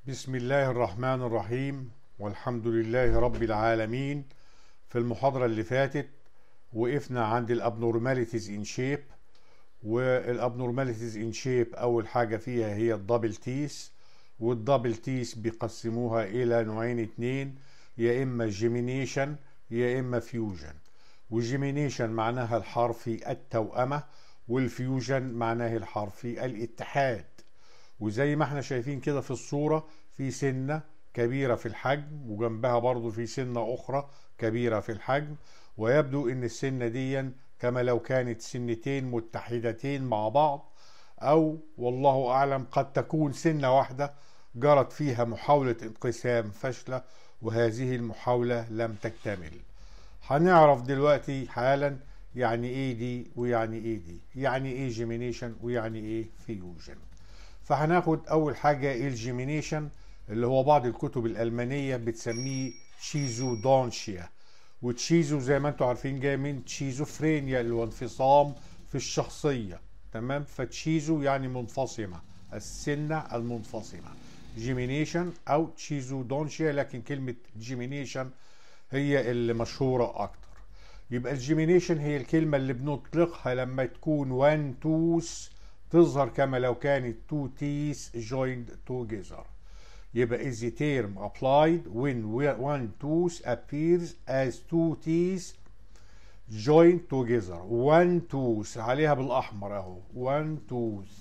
بسم الله الرحمن الرحيم والحمد لله رب العالمين في المحاضرة اللي فاتت وقفنا عند الابنورماليتيز ان شيب والابنورماليتيز ان شيب اول حاجة فيها هي الدبل تيس والدبل تيس بيقسموها الى نوعين اتنين يا اما جيمينيشن يا اما فيوجن والجيمينيشن معناها الحرفي التوأمة والفيوجن معناه الحرفي الاتحاد وزي ما احنا شايفين كده في الصورة في سنة كبيرة في الحجم وجنبها برضو في سنة أخرى كبيرة في الحجم ويبدو ان السنة دي كما لو كانت سنتين متحدتين مع بعض أو والله أعلم قد تكون سنة واحدة جرت فيها محاولة انقسام فاشلة وهذه المحاولة لم تكتمل هنعرف دلوقتي حالا يعني ايه دي ويعني ايه دي يعني ايه جيمينيشن ويعني ايه فيوجن فهناخد اول حاجه الجيمينيشن اللي هو بعض الكتب الالمانيه بتسميه تشيزو دونشيا وتشيزو زي ما انتم عارفين جاي من تشيزوفرينيا اللي هو انفصام في الشخصيه تمام فتشيزو يعني منفصمه السنه المنفصمه جيمينيشن او تشيزو دونشيا لكن كلمه جيمينيشن هي اللي مشهوره اكتر يبقى الجيمينيشن هي الكلمه اللي بنطلقها لما تكون وان توس تظهر كما لو كانت two teeth joined together يبقى is the term applied when one tooth appears as two teeth joined together one tooth عليها بالأحمر أهو one tooth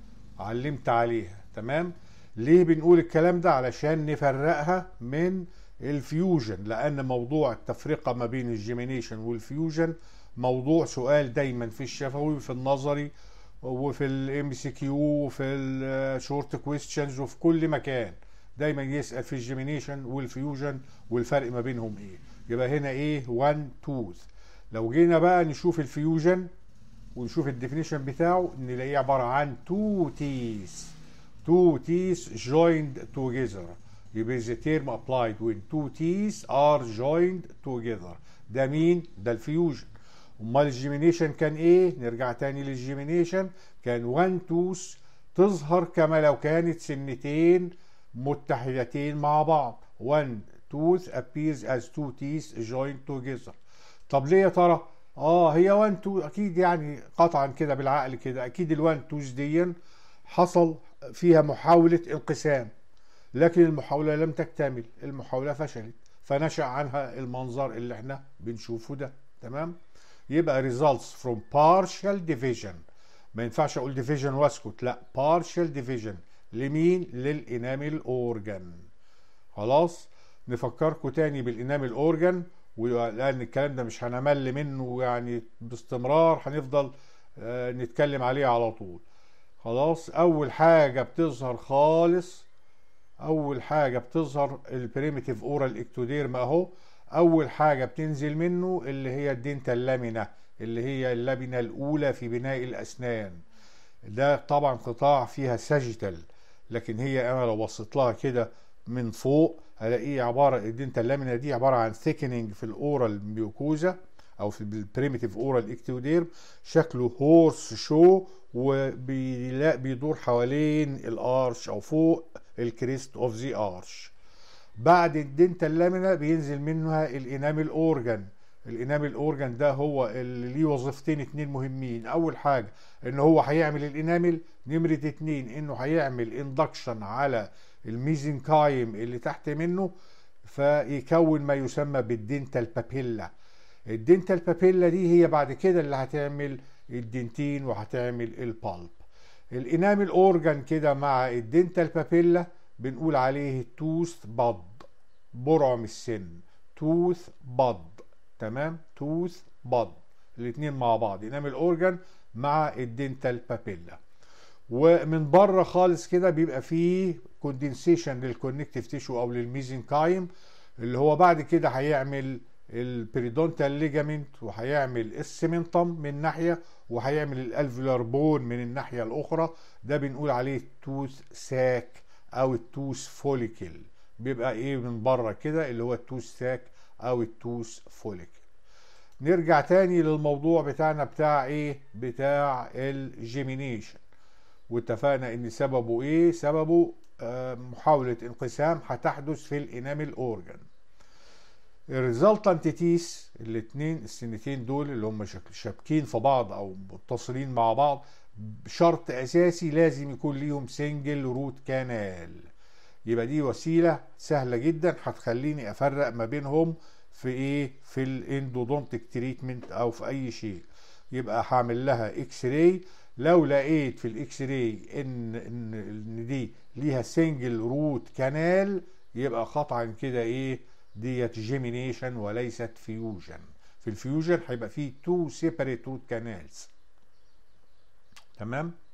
علمت عليها تمام ليه بنقول الكلام ده علشان نفرقها من الفيوجن لأن موضوع التفرقة ما بين الجيمينيشن والفيوجن موضوع سؤال دايما في الشفوي في النظري وفي الام سي كيو وفي الشورت كويستشنز وفي كل مكان دايما يسال في الجيمينيشن والفيوجن والفرق ما بينهم ايه يبقى هنا ايه 1 توث لو جينا بقى نشوف الفيوجن ونشوف الديفينيشن بتاعه نلاقيه عباره عن تو تيس تو تيس joined together يبقى the term applied when two teeth are joined together ده مين؟ ده الفيوجن امال الجيمينيشن كان ايه نرجع تاني للجيمينيشن كان وان توث تظهر كما لو كانت سنتين متحدتين مع بعض one tooth appears as two teeth joined together طب ليه يا ترى اه هي وان تو اكيد يعني قطعا كده بالعقل كده اكيد الوان توث دي حصل فيها محاولة انقسام لكن المحاولة لم تكتمل المحاولة فشلت فنشأ عنها المنظر اللي احنا بنشوفه ده تمام يبقى results from partial division ما ينفعش اقول division واسكت لا partial division لمين للانامل اورجان خلاص نفكركم تاني بالانامل اورجان ولان الكلام ده مش هنمل منه يعني باستمرار هنفضل آه نتكلم عليه على طول خلاص اول حاجه بتظهر خالص اول حاجه بتظهر البريميتيف اورال اكتوديرم اهو اول حاجه بتنزل منه اللي هي الدينتا اللامينة اللي هي اللبنه الاولى في بناء الاسنان ده طبعا قطاع فيها ساجيتال لكن هي انا لو بصيت لها كده من فوق هلاقيه عباره الدينتا اللامينة دي عباره عن ثيكننج في الاورال ميوكوزا او في البريميتيف اورال اكتوديرم شكله هورس شو وبيدور حوالين الارش او فوق الكريست اوف ذا ارش بعد الدنتا اللامينا بينزل منها الانامل اورجان الانامل اورجان ده هو اللي ليه وظيفتين اتنين مهمين اول حاجه ان هو هيعمل الانامل نمره اتنين انه هيعمل اندكشن على الميزنكايم اللي تحت منه فيكون ما يسمى بالدنتال بابيلا الدنتال بابيلا دي هي بعد كده اللي هتعمل الدنتين وهتعمل البالب الانامل اورجان كده مع الدنتال بابيلا بنقول عليه توث بض برعم السن توث بض تمام توث بض الاثنين مع بعض انامل اورجان مع الدنتال بابيلا ومن بره خالص كده بيبقى فيه كوندنسيشن للكونكتيف تيشو او للميزنكايم اللي هو بعد كده هيعمل البريدونتال ليجامنت وهيعمل السيمنتم من ناحيه وهيعمل الالفيولار بون من الناحيه الاخرى ده بنقول عليه توث ساك او التوث فوليكل بيبقى ايه من بره كده اللي هو التوث ساك او التوث فوليكل نرجع تاني للموضوع بتاعنا بتاع ايه بتاع الجيمينيشن واتفقنا ان سببه ايه سببه محاولة انقسام هتحدث في الانامل اورجان الريزلتنت تيس الاثنين السنتين دول اللي هم شابكين في بعض او متصلين مع بعض بشرط اساسي لازم يكون ليهم سنجل روت كانال يبقى دي وسيله سهله جدا هتخليني افرق ما بينهم في ايه في الاندودونتيك تريتمنت او في اي شيء يبقى هعمل لها اكس راي لو لقيت في الاكس راي ان ان ان دي ليها سنجل روت كانال يبقى قطعا كده ايه ديت جيمينيشن وليست فيوجن في الفيوجن هيبقى فيه تو سيبريت روت كانالز تمام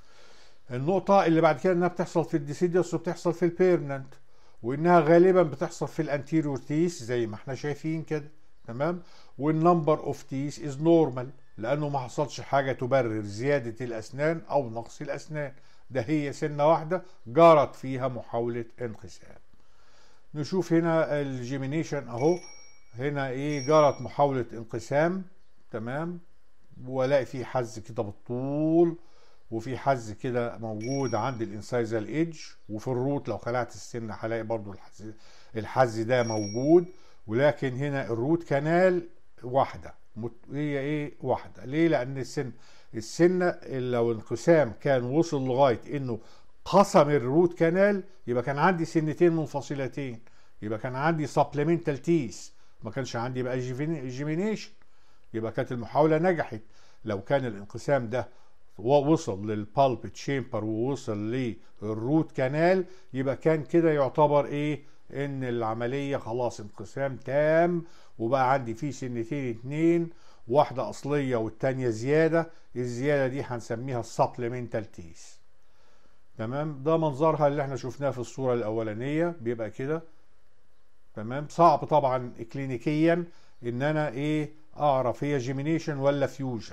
النقطة اللي بعد كده انها بتحصل في الديسيديوس وبتحصل في البيرمننت وانها غالبا بتحصل في الانتيريور تيس زي ما احنا شايفين كده تمام والنمبر اوف تيس از نورمال لانه ما حصلش حاجة تبرر زيادة الاسنان او نقص الاسنان ده هي سنة واحدة جرت فيها محاولة انقسام نشوف هنا الجيمينيشن اهو هنا ايه جرت محاولة انقسام تمام والاقي في حز كده بالطول وفي حز كده موجود عند الانسايزال ايدج وفي الروت لو خلعت السن هلاقي برضو الحز الحز ده موجود ولكن هنا الروت كانال واحده هي ايه واحده ليه لان السن السنه لو انقسام كان وصل لغايه انه قسم الروت كانال يبقى كان عندي سنتين منفصلتين يبقى كان عندي سبلمنتال تيس ما كانش عندي بقى جيمينيشن يبقى كانت المحاوله نجحت لو كان الانقسام ده ووصل للبالب تشامبر ووصل للروت كانال يبقى كان كده يعتبر ايه ان العمليه خلاص انقسام تام وبقى عندي فيه سنتين اتنين واحده اصليه والتانيه زياده الزياده دي هنسميها السبلمنتال تيس تمام ده منظرها اللي احنا شفناه في الصوره الاولانيه بيبقى كده تمام صعب طبعا كلينيكيا ان انا ايه اعرف هي جيمينيشن ولا فيوجن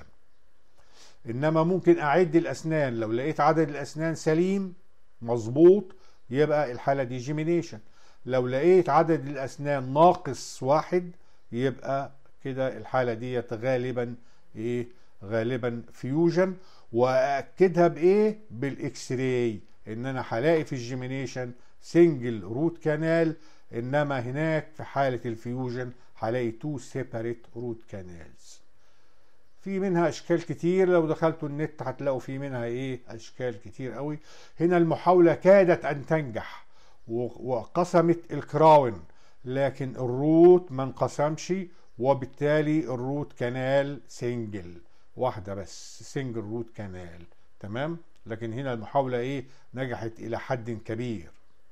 انما ممكن اعد الاسنان لو لقيت عدد الاسنان سليم مظبوط يبقى الحاله دي جيمينيشن لو لقيت عدد الاسنان ناقص واحد يبقى كده الحاله ديت غالبا ايه غالبا فيوجن واكدها بايه بالاكس راي ان انا هلاقي في الجيمينيشن سنجل روت كانال انما هناك في حاله الفيوجن هلاقي تو سيبريت روت كانالز في منها اشكال كتير لو دخلتوا النت هتلاقوا في منها ايه اشكال كتير قوي هنا المحاوله كادت ان تنجح وقسمت الكراون لكن الروت ما انقسمش وبالتالي الروت كانال سنجل واحده بس سنجل روت كانال تمام لكن هنا المحاوله ايه نجحت الى حد كبير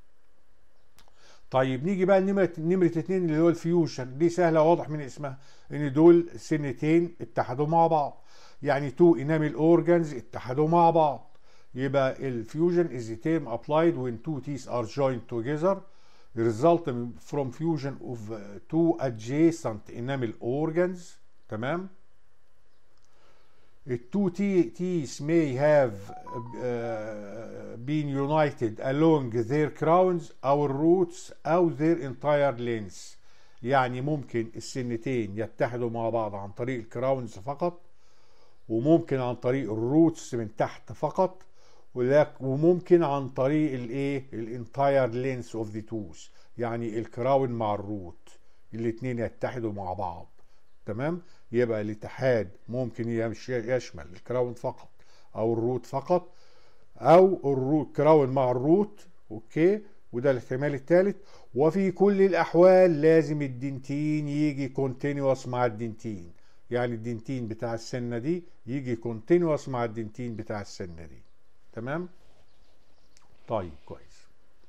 طيب نيجي بقى نمرة نمرة اتنين اللي هو الفيوجن دي سهلة واضح من اسمها ان دول سنتين اتحدوا مع بعض يعني تو انامل اورجانز اتحدوا مع بعض يبقى الفيوجن is a term applied when two teeth are joined together resulting from fusion of two adjacent enamel organs تمام The two teeth may have uh, been united along their crowns أو الروتس أو their entire length يعني ممكن السنتين يتحدوا مع بعض عن طريق الكراونز فقط وممكن عن طريق الروتس من تحت فقط وممكن عن طريق الايه الانتاير لينس اوف ذا توث يعني الكراون مع الروت الاثنين يتحدوا مع بعض تمام يبقى الاتحاد ممكن يشمل الكراون فقط او الروت فقط او الروت كراون مع الروت اوكي وده الاحتمال الثالث وفي كل الاحوال لازم الدنتين يجي كونتينوس مع الدنتين يعني الدنتين بتاع السنه دي يجي كونتينوس مع الدنتين بتاع السنه دي تمام طيب كويس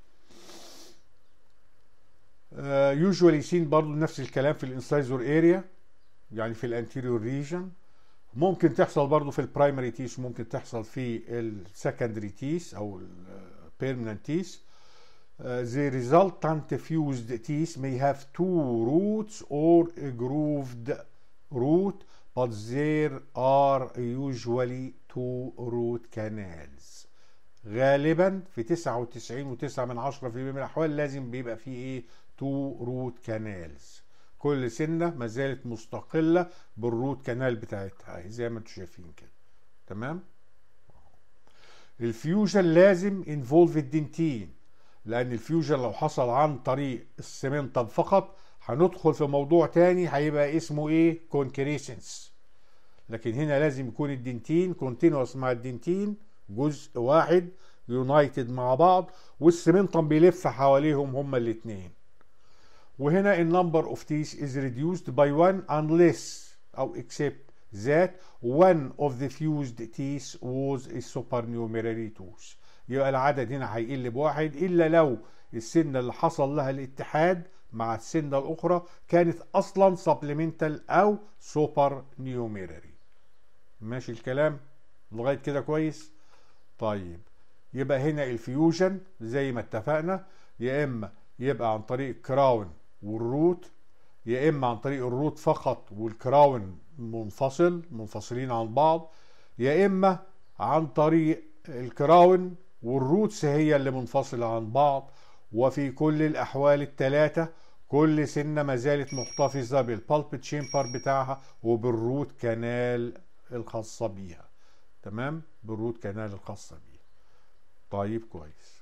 يوجوالي سين برضو نفس الكلام في الانسايزور اريا يعني في الانتيريور ريجن ممكن تحصل برضو في البرايمري تيس ممكن تحصل في السكندري تيس او البيرمننت تيس the resultant fused teeth may have two roots or a grooved root but there are usually two root canals غالبا في 99.9 من 10% من الاحوال لازم بيبقى فيه ايه تو روت كانالز كل سنه ما زالت مستقله بالروت كانال بتاعتها زي ما انتم شايفين كده تمام الفيوجن لازم انفولف الدنتين لان الفيوجن لو حصل عن طريق السمنتم فقط هندخل في موضوع تاني هيبقى اسمه ايه كونكريسنس لكن هنا لازم يكون الدنتين كونتينوس مع الدنتين جزء واحد يونايتد مع بعض والسمنتم بيلف حواليهم هما الاثنين وهنا النمبر اوف تيس is reduced by one unless او except that one of the fused teeth was a supernumerary tooth يبقى العدد هنا هيقل بواحد الا لو السنه اللي حصل لها الاتحاد مع السنه الاخرى كانت اصلا supplemental او supernumerary ماشي الكلام لغايه كده كويس طيب يبقى هنا الفيوجن زي ما اتفقنا يا اما يبقى عن طريق الكراون والروت يا اما عن طريق الروت فقط والكراون منفصل منفصلين عن بعض يا اما عن طريق الكراون والروتس هي اللي منفصلة عن بعض وفي كل الأحوال الثلاثة كل سنة ما زالت محتفظة بالبالب تشامبر بتاعها وبالروت كانال الخاصة بيها تمام بالروت كانال الخاصة بيها طيب كويس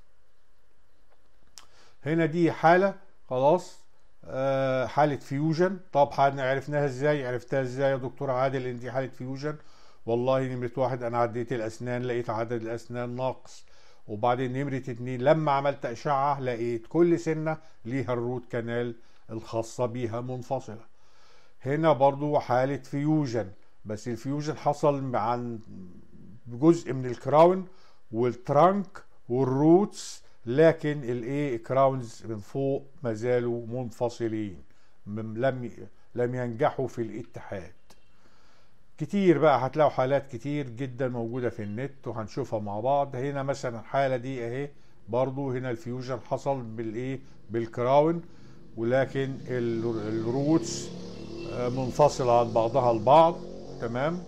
هنا دي حالة خلاص آه حالة فيوجن طب عرفناها ازاي عرفتها ازاي يا دكتور عادل ان دي حالة فيوجن والله نمرة واحد انا عديت الاسنان لقيت عدد الاسنان ناقص وبعدين نمرة اتنين لما عملت اشعة لقيت كل سنة ليها الروت كانال الخاصة بيها منفصلة هنا برضو حالة فيوجن بس الفيوجن حصل عن جزء من الكراون والترانك والروتس لكن الايه كراونز من فوق ما زالوا منفصلين لم لم ينجحوا في الاتحاد كتير بقى هتلاقوا حالات كتير جدا موجوده في النت وهنشوفها مع بعض هنا مثلا الحاله دي اهي برضو هنا الفيوجن حصل بالايه بالكراون ولكن الروتس منفصله عن بعضها البعض تمام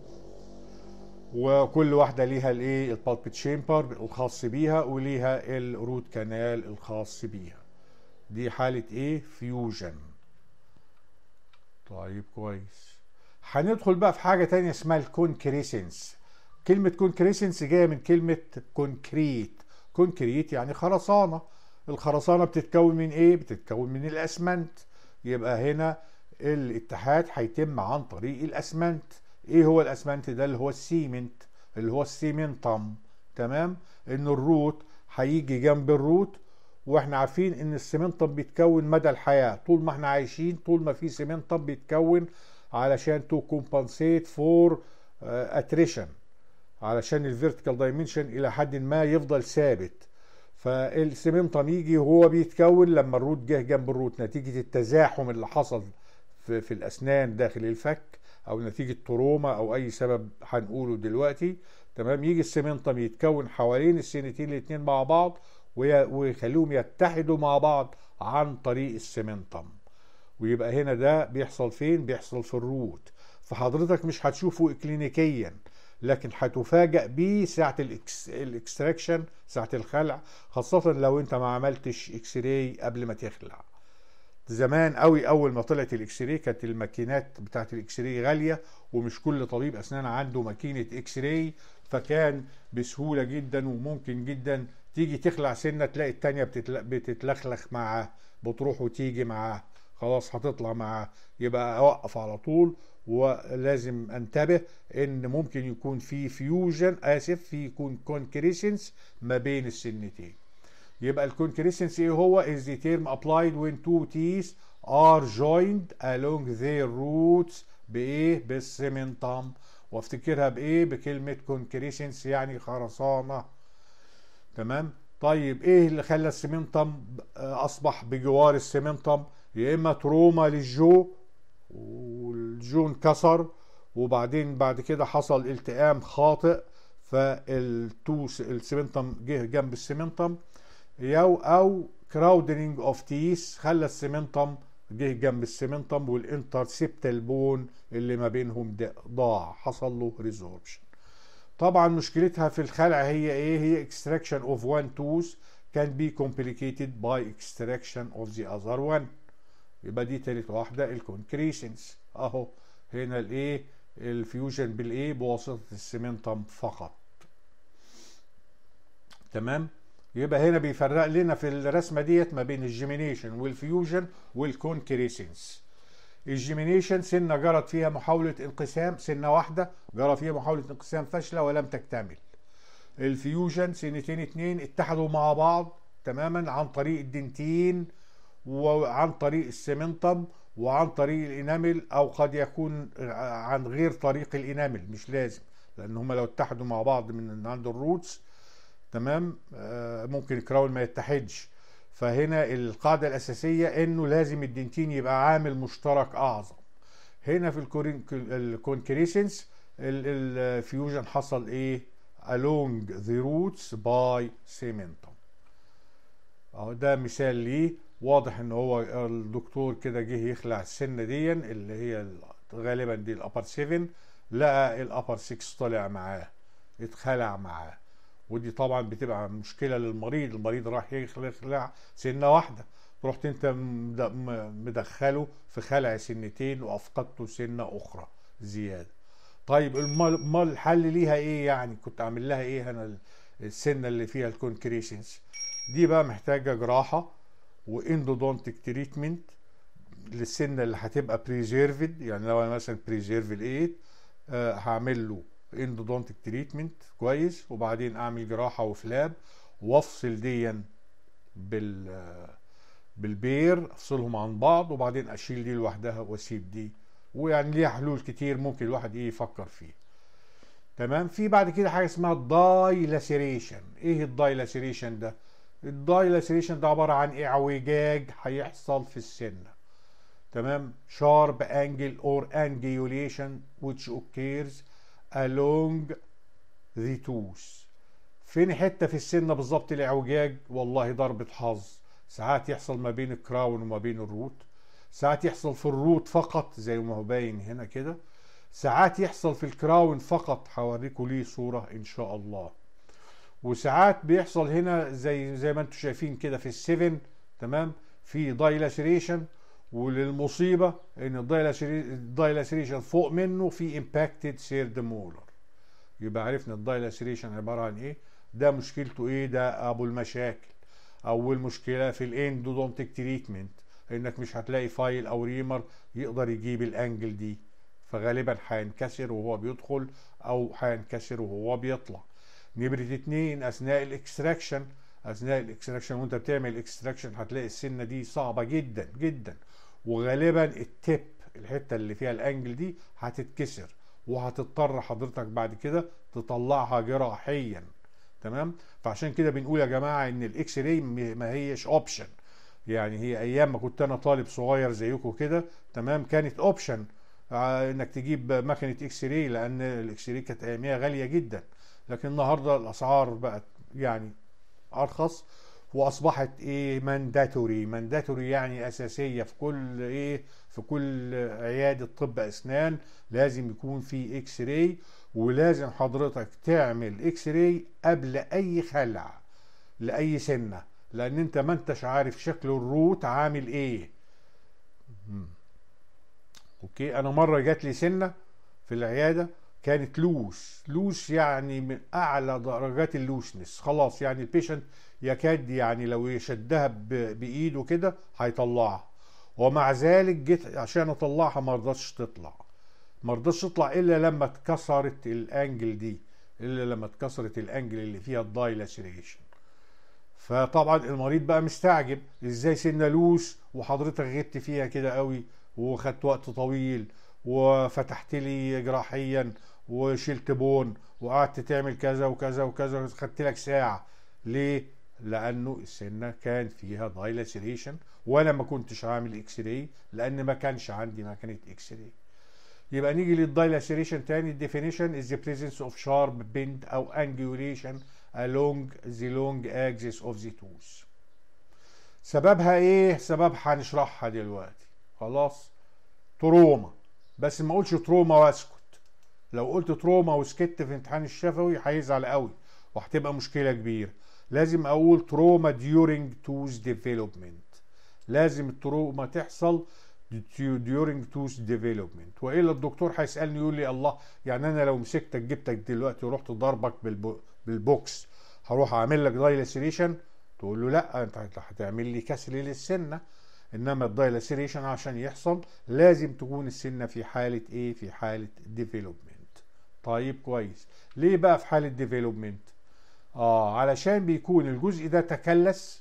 وكل واحده ليها الايه البالب تشامبر الخاص بيها وليها الروت كانال الخاص بيها دي حاله ايه فيوجن طيب كويس هندخل بقى في حاجه تانية اسمها الكونكريسنس كلمه كونكريسنس جايه من كلمه كونكريت كونكريت يعني خرسانه الخرسانه بتتكون من ايه بتتكون من الاسمنت يبقى هنا الاتحاد هيتم عن طريق الاسمنت ايه هو الاسمنت ده اللي هو السيمنت اللي هو السيمنتم تمام ان الروت هيجي جنب الروت واحنا عارفين ان السيمنتم بيتكون مدى الحياه طول ما احنا عايشين طول ما في سيمنتم بيتكون علشان تو كومبنسيت فور اتريشن علشان الفيرتيكال دايمنشن الى حد ما يفضل ثابت فالسيمنتم يجي وهو بيتكون لما الروت جه جنب الروت نتيجه التزاحم اللي حصل في, في الاسنان داخل الفك او نتيجه تروما او اي سبب هنقوله دلوقتي تمام يجي السيمنتم يتكون حوالين السنتين الاثنين مع بعض ويخليهم يتحدوا مع بعض عن طريق السيمنتم ويبقى هنا ده بيحصل فين بيحصل في الروت فحضرتك مش هتشوفه كلينيكيا لكن هتفاجأ بيه ساعة الإكس... الاكستراكشن ساعة الخلع خاصة لو انت ما عملتش اكس راي قبل ما تخلع زمان قوي اول ما طلعت الاكس راي كانت الماكينات بتاعت الاكس راي غاليه ومش كل طبيب اسنان عنده ماكينه اكس راي فكان بسهوله جدا وممكن جدا تيجي تخلع سنه تلاقي التانيه بتتل... بتتلخلخ معاه بتروح وتيجي معاه خلاص هتطلع معاه يبقى اوقف على طول ولازم انتبه ان ممكن يكون في فيوجن اسف في يكون كونكريسنس ما بين السنتين يبقى الكونكريسنس ايه هو is the term applied when two teeth are joined along their roots بايه بالسيمنتم وافتكرها بايه بكلمه كونكريسنس يعني خرسانه تمام طيب ايه اللي خلى السيمنتم اصبح بجوار السيمنتم يا اما تروما للجو والجو انكسر وبعدين بعد كده حصل التئام خاطئ فالتوس السيمنتم جه جنب السيمنتم يو او كراودنج اوف تيس خلى السيمنتم جه جنب السيمنتم والانترسبتال بون اللي ما بينهم ضاع حصل له ريزوربشن طبعا مشكلتها في الخلع هي ايه هي extraction of one tooth can be complicated by extraction of the other one يبقى دي تالت واحدة الكونكريشنز اهو هنا الايه الفيوجن بالايه بواسطة السيمنتم فقط تمام يبقى هنا بيفرق لنا في الرسمه ديت ما بين الجيمينيشن والفيوجن والكونكريسنس الجيمينيشن سنه جرت فيها محاوله انقسام سنه واحده جرى فيها محاوله انقسام فاشله ولم تكتمل الفيوجن سنتين اتنين اتحدوا مع بعض تماما عن طريق الدنتين وعن طريق السمنتم وعن طريق الانامل او قد يكون عن غير طريق الانامل مش لازم لان هم لو اتحدوا مع بعض من عند الروتس تمام آه، ممكن الكراون ما يتحدش فهنا القاعدة الأساسية إنه لازم الدنتين يبقى عامل مشترك أعظم هنا في الكونكريسنس الفيوجن حصل إيه along the roots by cementum اهو ده مثال ليه واضح ان هو الدكتور كده جه يخلع السنه دي اللي هي غالبا دي الابر 7 لقى الابر 6 طلع معاه اتخلع معاه ودي طبعا بتبقى مشكله للمريض المريض راح يخلع سنه واحده رحت انت مدخله في خلع سنتين وافقدته سنه اخرى زياده طيب امال الحل ليها ايه يعني كنت اعمل لها ايه انا السنه اللي فيها الكونكريشنز دي بقى محتاجه جراحه واندودونتك تريتمنت للسنه اللي هتبقى بريزيرفد يعني لو انا مثلا بريزيرفد 8 آه هعمل له اندودونتك تريتمنت كويس وبعدين اعمل جراحه وفلاب وافصل ديا بال بالبير افصلهم عن بعض وبعدين اشيل دي لوحدها واسيب دي ويعني ليها حلول كتير ممكن الواحد ايه يفكر فيه تمام في بعد كده حاجه اسمها الدايلاسيريشن ايه الدايلاسيريشن ده الدايلاسيريشن ده عباره عن اعوجاج هيحصل في السنه تمام sharp angle or angulation which occurs along the tooth فين حته في السنه بالظبط الاعوجاج والله ضربه حظ ساعات يحصل ما بين الكراون وما بين الروت ساعات يحصل في الروت فقط زي ما هو باين هنا كده ساعات يحصل في الكراون فقط هوريكم ليه صوره ان شاء الله وساعات بيحصل هنا زي زي ما انتم شايفين كده في السيفن تمام في دايلاسيريشن وللمصيبه ان الدايلاسيريشن فوق منه في امباكتد سيرد مولر يبقى عرفنا الدايلاسيريشن عباره عن ايه ده مشكلته ايه ده ابو المشاكل اول مشكله في الاندودونتيك تريتمنت انك مش هتلاقي فايل او ريمر يقدر يجيب الانجل دي فغالبا هينكسر وهو بيدخل او هينكسر وهو بيطلع نمرة اتنين اثناء الاكستراكشن اثناء الاكستراكشن وانت بتعمل الاكستراكشن هتلاقي السنه دي صعبه جدا جدا وغالبا التيب الحته اللي فيها الانجل دي هتتكسر وهتضطر حضرتك بعد كده تطلعها جراحيا تمام فعشان كده بنقول يا جماعه ان الاكس راي ما هيش اوبشن يعني هي ايام ما كنت انا طالب صغير زيكم كده تمام كانت اوبشن آه، انك تجيب مكنه اكس راي لان الاكس راي كانت اياميها غاليه جدا لكن النهارده الاسعار بقت يعني ارخص واصبحت ايه مانداتوري مانداتوري يعني اساسيه في كل ايه في كل عياده طب اسنان لازم يكون في اكس راي ولازم حضرتك تعمل اكس راي قبل اي خلع لاي سنه لان انت ما انتش عارف شكل الروت عامل ايه اوكي انا مره جات لي سنه في العياده كانت لوس لوس يعني من اعلى درجات اللوسنس خلاص يعني البيشنت يكاد يعني لو يشدها بايده كده هيطلعها ومع ذلك جيت عشان اطلعها ما رضتش تطلع ما رضتش تطلع الا لما اتكسرت الانجل دي الا لما اتكسرت الانجل اللي فيها الدايلاسيريشن فطبعا المريض بقى مستعجب ازاي سنه لوس وحضرتك غبت فيها كده قوي وخدت وقت طويل وفتحت لي جراحيا وشلت بون وقعدت تعمل كذا وكذا وكذا خدت لك ساعه ليه لانه السنه كان فيها دايلاسيريشن وانا ما كنتش عامل اكس راي لان ما كانش عندي مكنه اكس راي يبقى نيجي للدايلاسيريشن تاني الديفينيشن is the presence of sharp bend او angulation along the long axis of the tooth سببها ايه سببها هنشرحها دلوقتي خلاص تروما بس ما اقولش تروما واسكت لو قلت تروما وسكت في امتحان الشفوي هيزعل قوي وهتبقى مشكله كبيره لازم اقول تروما during tooth development لازم التروما تحصل during tooth development والا الدكتور هيسالني يقول لي الله يعني انا لو مسكتك جبتك دلوقتي ورحت ضربك بالبوكس هروح اعمل لك دايلاسيريشن تقول له لا انت هتعمل لي كسر للسنه انما الدايلاسيريشن عشان يحصل لازم تكون السنه في حاله ايه في حاله ديفلوبمنت طيب كويس ليه بقى في حاله ديفلوبمنت اه علشان بيكون الجزء ده تكلس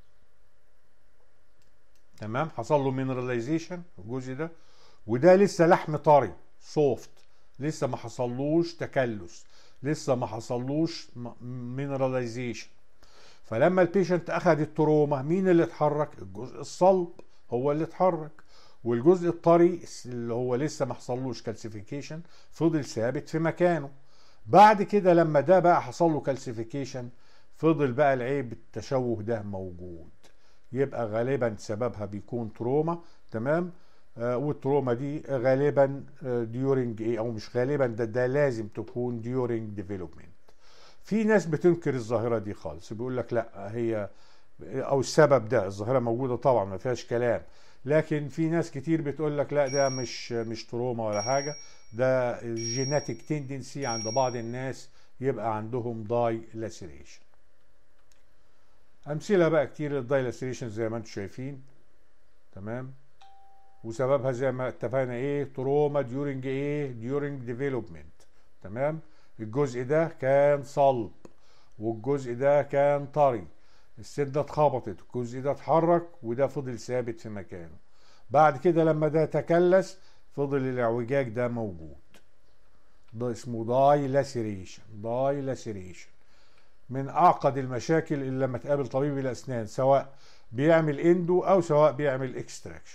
تمام حصل له مينراليزيشن الجزء ده وده لسه لحم طري سوفت لسه ما حصلوش تكلس لسه ما حصلوش مينراليزيشن فلما البيشنت اخذ التروما مين اللي اتحرك الجزء الصلب هو اللي اتحرك والجزء الطري اللي هو لسه ما حصلوش كالسيفيكيشن فضل ثابت في مكانه بعد كده لما ده بقى حصل له كالسيفيكيشن فضل بقى العيب التشوه ده موجود يبقى غالبا سببها بيكون تروما تمام آه والتروما دي غالبا ديورنج ايه او مش غالبا ده ده لازم تكون ديورنج ديفلوبمنت في ناس بتنكر الظاهره دي خالص بيقول لك لا هي او السبب ده الظاهره موجوده طبعا ما فيهاش كلام لكن في ناس كتير بتقول لك لا ده مش مش تروما ولا حاجه ده جيناتيك تندنسي عند بعض الناس يبقى عندهم داي لاسيريشن امثله بقى كتير للداي لاسيريشن زي ما انتم شايفين تمام وسببها زي ما اتفقنا ايه تروما ديورنج ايه ديورنج ديفلوبمنت تمام الجزء ده كان صلب والجزء ده كان طري السنة اتخبطت الجزء ده اتحرك وده فضل ثابت في مكانه بعد كده لما ده تكلس فضل الاعوجاج ده موجود ده اسمه داي لاسيريشن داي لاسيريشن من اعقد المشاكل اللي لما تقابل طبيب الاسنان سواء بيعمل اندو او سواء بيعمل اكستراكشن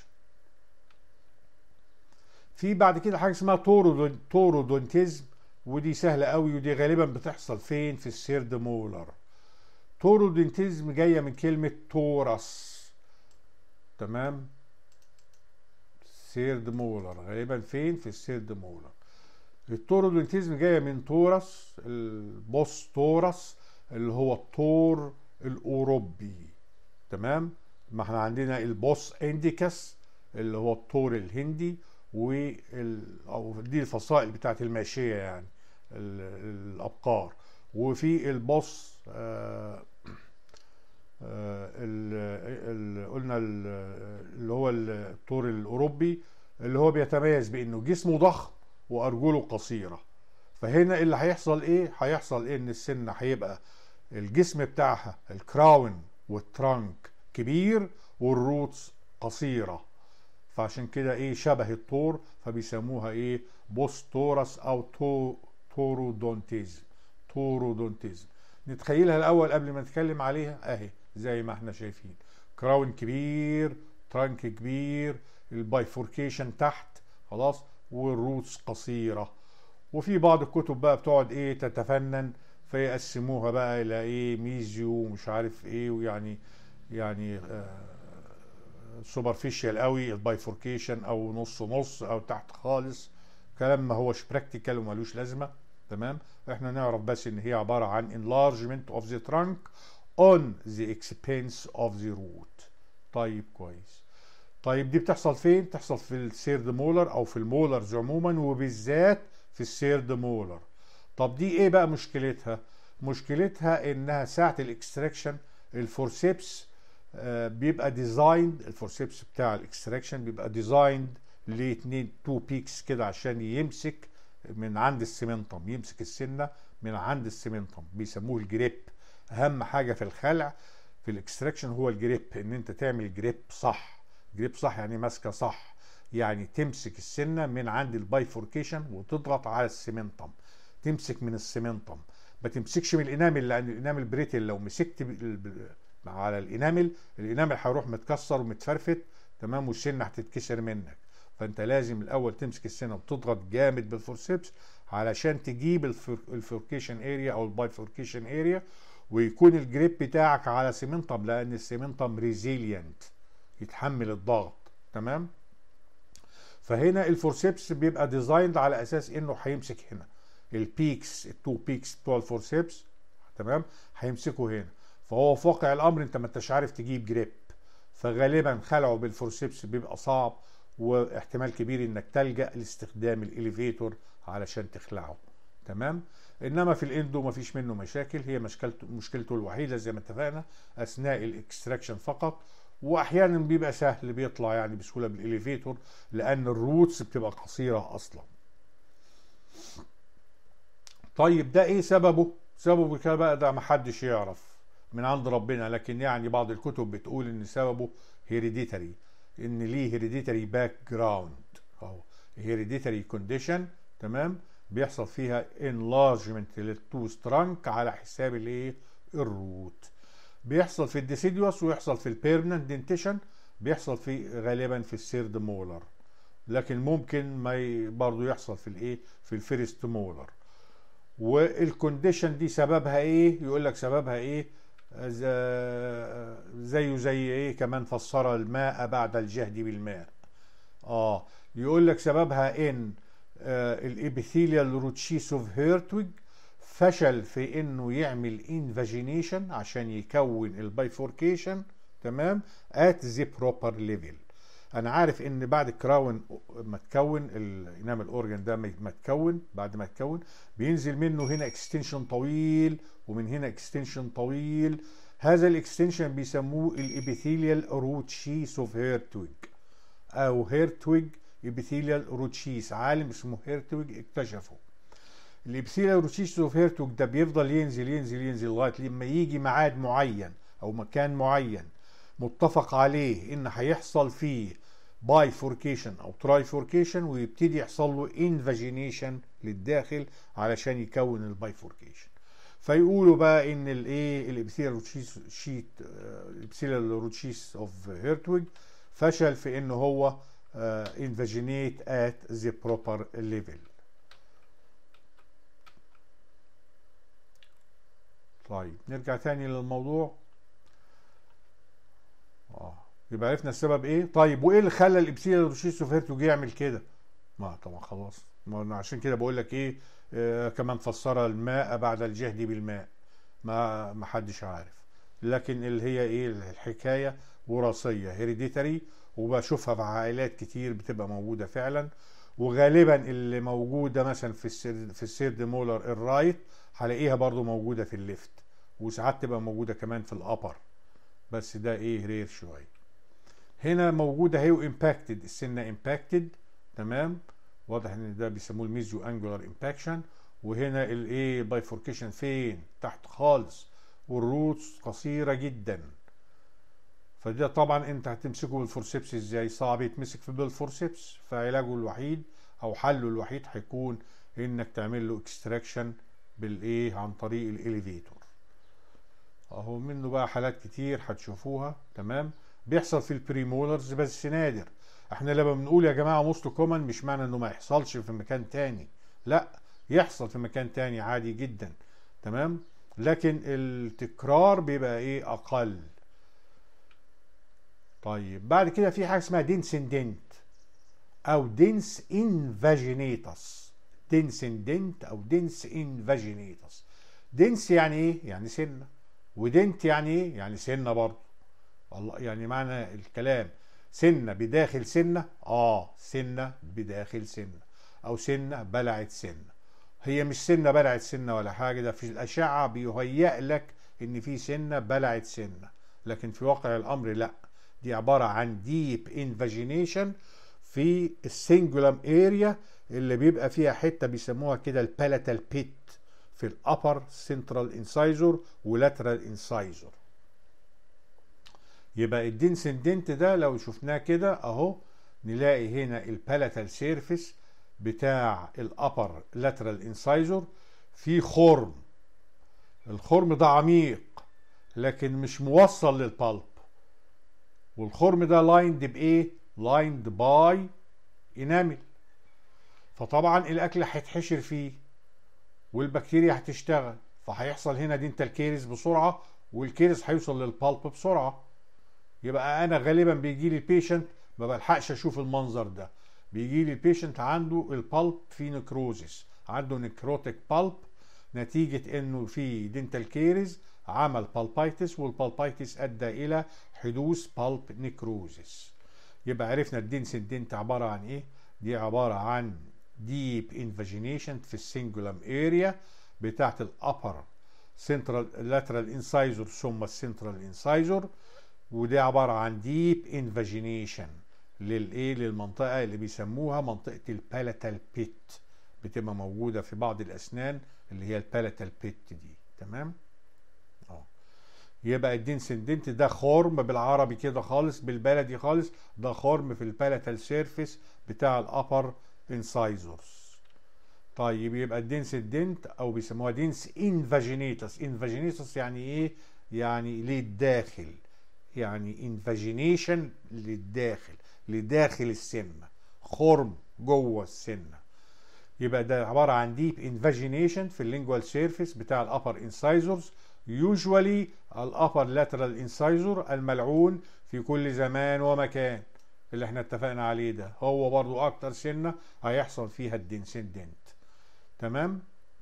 في بعد كده حاجه اسمها تورودونتيزم ودي سهله قوي ودي غالبا بتحصل فين في السيرد مولر تورودونتيزم جايه من كلمه تورس تمام سيرد مولر غالبا فين في السيرد مولر التورودونتيزم جايه من تورس البوس تورس اللي هو الطور الاوروبي تمام ما احنا عندنا البوس انديكس اللي هو الطور الهندي وال او دي الفصائل بتاعت الماشيه يعني الابقار وفي البوس آه آه ال ال قلنا ال اللي هو الطور الاوروبي اللي هو بيتميز بانه جسمه ضخم وارجله قصيره فهنا اللي هيحصل ايه هيحصل ايه ان السنه هيبقى الجسم بتاعها الكراون والترانك كبير والروتس قصيره فعشان كده ايه شبه الطور فبيسموها ايه بوستورس او تو تورودونتيزم تورودونتيزم نتخيلها الاول قبل ما نتكلم عليها اهي زي ما احنا شايفين كراون كبير ترانك كبير البايفوركيشن تحت خلاص والروتس قصيره وفي بعض الكتب بقى بتقعد ايه تتفنن فيقسموها بقى الى ايه ميزيو ومش عارف ايه ويعني يعني آه سوبرفيشال قوي البايفوركيشن او نص نص او تحت خالص كلام ما هوش براكتيكال ومالوش لازمه تمام احنا نعرف بس ان هي عباره عن enlargement of the trunk on the expense of the root طيب كويس طيب دي بتحصل فين تحصل في السيرد مولر او في المولرز عموما وبالذات في السيرد مولر طب دي ايه بقى مشكلتها مشكلتها انها ساعه الاكستراكشن الفورسيبس آه بيبقى ديزايند الفورسيبس بتاع الاكستراكشن بيبقى ديزايند لاتنين تو بيكس كده عشان يمسك من عند السمنتم يمسك السنه من عند السمنتم بيسموه الجريب اهم حاجه في الخلع في الاكستراكشن هو الجريب ان انت تعمل جريب صح جريب صح يعني ماسكه صح يعني تمسك السنه من عند البايفوركيشن وتضغط على السمنتم تمسك من السمنتم ما تمسكش من الانامل لان الانامل بريتل لو مسكت على الانامل الانامل هيروح متكسر ومتفرفت تمام والسنه هتتكسر منك فانت لازم الاول تمسك السنه وتضغط جامد بالفورسيبس علشان تجيب الفوركيشن اريا او البايفوركيشن اريا ويكون الجريب بتاعك على سيمنتم لان السيمنتم ريزيلينت يتحمل الضغط تمام فهنا الفورسيبس بيبقى ديزايند على اساس انه هيمسك هنا البيكس التو بيكس بتوع الفورسيبس تمام هيمسكوا هنا فهو في واقع الامر انت ما انتش عارف تجيب جريب فغالبا خلعه بالفورسيبس بيبقى صعب واحتمال كبير انك تلجا لاستخدام الاليفيتور علشان تخلعه تمام انما في الاندو ما فيش منه مشاكل هي مشكلته مشكلته الوحيده زي ما اتفقنا اثناء الاكستراكشن فقط واحيانا بيبقى سهل بيطلع يعني بسهوله بالاليفيتور لان الروتس بتبقى قصيره اصلا طيب ده ايه سببه سببه كده بقى ده محدش يعرف من عند ربنا لكن يعني بعض الكتب بتقول ان سببه هيريديتري ان ليه هيريديتري باك جراوند اهو هيريديتري كونديشن تمام بيحصل فيها انلارجمنت للتوث ترانك على حساب الايه الروت بيحصل في الديسيديوس ويحصل في البيرمننت دنتيشن بيحصل في غالبا في السيرد مولر لكن ممكن ما برضه يحصل في الايه في الفيرست مولر والكونديشن دي سببها ايه يقول لك سببها ايه زيه زي ايه كمان فسر الماء بعد الجهد بالماء اه يقول لك سببها ان آه الابيثيليال روتشيس اوف هيرتويج فشل في انه يعمل انفاجينيشن عشان يكون البايفوركيشن تمام ات ذا بروبر ليفل انا عارف ان بعد الكراون ما تكون الانامل اورجن ده ما تكون بعد ما تكون بينزل منه هنا اكستنشن طويل ومن هنا اكستنشن طويل هذا الاكستنشن بيسموه الابيثيليال روتشيس اوف هيرتويج او هيرتويج ابيثيليال روتشيس عالم اسمه هيرتويج اكتشفه الابيثيليال روتشيس اوف هيرتويج ده بيفضل ينزل ينزل ينزل لغايه لما يجي ميعاد معين او مكان معين متفق عليه ان هيحصل فيه بايفوركيشن او ترايفوركيشن ويبتدي يحصل له انفاجينيشن للداخل علشان يكون البايفوركيشن فيقولوا بقى ان الايه الابيثيليال روتشيس شيت الابيثيليال روتشيس اوف هيرتويج فشل في ان هو انفاجينيت ات ذا بروبر ليفل طيب نرجع تاني للموضوع اه يبقى عرفنا السبب ايه طيب وايه اللي خلى الابسيليال روتشيس اوف هيرتوج يعمل كده ما طبعا خلاص ما أنا عشان كده بقول لك ايه آه كمان فسر الماء بعد الجهد بالماء ما ما حدش عارف لكن اللي هي ايه الحكايه وراثيه هيريديتري وبشوفها في عائلات كتير بتبقى موجوده فعلا وغالبا اللي موجوده مثلا في السير في السيرد مولر الرايت هلاقيها برضو موجوده في الليفت وساعات تبقى موجوده كمان في الابر بس ده ايه رير شويه هنا موجوده اهي وامباكتد السنه امباكتد تمام واضح ان ده بيسموه الميزيو انجولار امباكشن وهنا الايه بايفوركيشن فين تحت خالص والروتس قصيره جدا فده طبعا انت هتمسكه بالفورسيبس ازاي صعب يتمسك في بالفورسيبس فعلاجه الوحيد او حله الوحيد هيكون انك تعمل له اكستراكشن بالايه عن طريق الاليفيتور اهو منه بقى حالات كتير هتشوفوها تمام بيحصل في البريمولرز بس نادر احنا لما بنقول يا جماعه موست كومن مش معنى انه ما يحصلش في مكان تاني لا يحصل في مكان تاني عادي جدا تمام لكن التكرار بيبقى ايه اقل طيب بعد كده في حاجه اسمها دينسندنت او دينس انفاجينيتس دينسندنت او دينس انفاجينيتس دينس يعني ايه يعني سنه ودنت يعني ايه يعني سنه برضه الله يعني معنى الكلام سنه بداخل سنه اه سنه بداخل سنه او سنه بلعت سنه هي مش سنه بلعت سنه ولا حاجه ده في الاشعه بيهيأ لك ان في سنه بلعت سنه لكن في واقع الامر لا دي عباره عن ديب انفاجينيشن في السنجولم اريا اللي بيبقى فيها حته بيسموها كده البالاتال بيت في الابر سنترال انسايزور ولاترال انسايزور يبقى الدنسندنت ده لو شفناه كده اهو نلاقي هنا البالاتال سيرفيس بتاع الابر لاترال انسايزور في خرم الخرم ده عميق لكن مش موصل للبالب والخرم ده لايند بايه لايند باي انامل فطبعا الاكل هيتحشر فيه والبكتيريا هتشتغل فهيحصل هنا دينتال كيرز بسرعه والكيرز هيوصل للبالب بسرعه يبقى انا غالبا بيجي لي البيشنت ما بلحقش اشوف المنظر ده بيجي لي البيشنت عنده البالب في نكروزس عنده نكروتيك بالب نتيجة انه في دينتال كيرز عمل بالبايتس والبالبايتس ادى الى حدوث بالب نكروزس يبقى عرفنا الدنسندنت عبارة عن ايه دي عبارة عن ديب انفاجينيشن في السنجولم اريا بتاعت الابر سنترال لاترال انسايزور ثم السنترال انسايزور ودي عباره عن ديب انفاجينيشن للايه للمنطقه اللي بيسموها منطقه البالاتال بيت بتبقى موجوده في بعض الاسنان اللي هي البالاتال بيت دي تمام اه يبقى الدنسندنت ده خرم بالعربي كده خالص بالبلدي خالص ده خرم في البالاتال سيرفيس بتاع الابر انسايزورز طيب يبقى الدنسندنت او بيسموها دنس انفاجينيتس انفاجينيتس يعني ايه يعني للداخل يعني انفاجينيشن للداخل لداخل السنه خرم جوه السنه يبقى ده عباره عن ديب انفاجينيشن في اللينجوال سيرفيس بتاع الابر انسايزورز يوجوالي الابر لاترال انسايزور الملعون في كل زمان ومكان اللي احنا اتفقنا عليه ده هو برضو اكتر سنه هيحصل فيها الدنسندنت تمام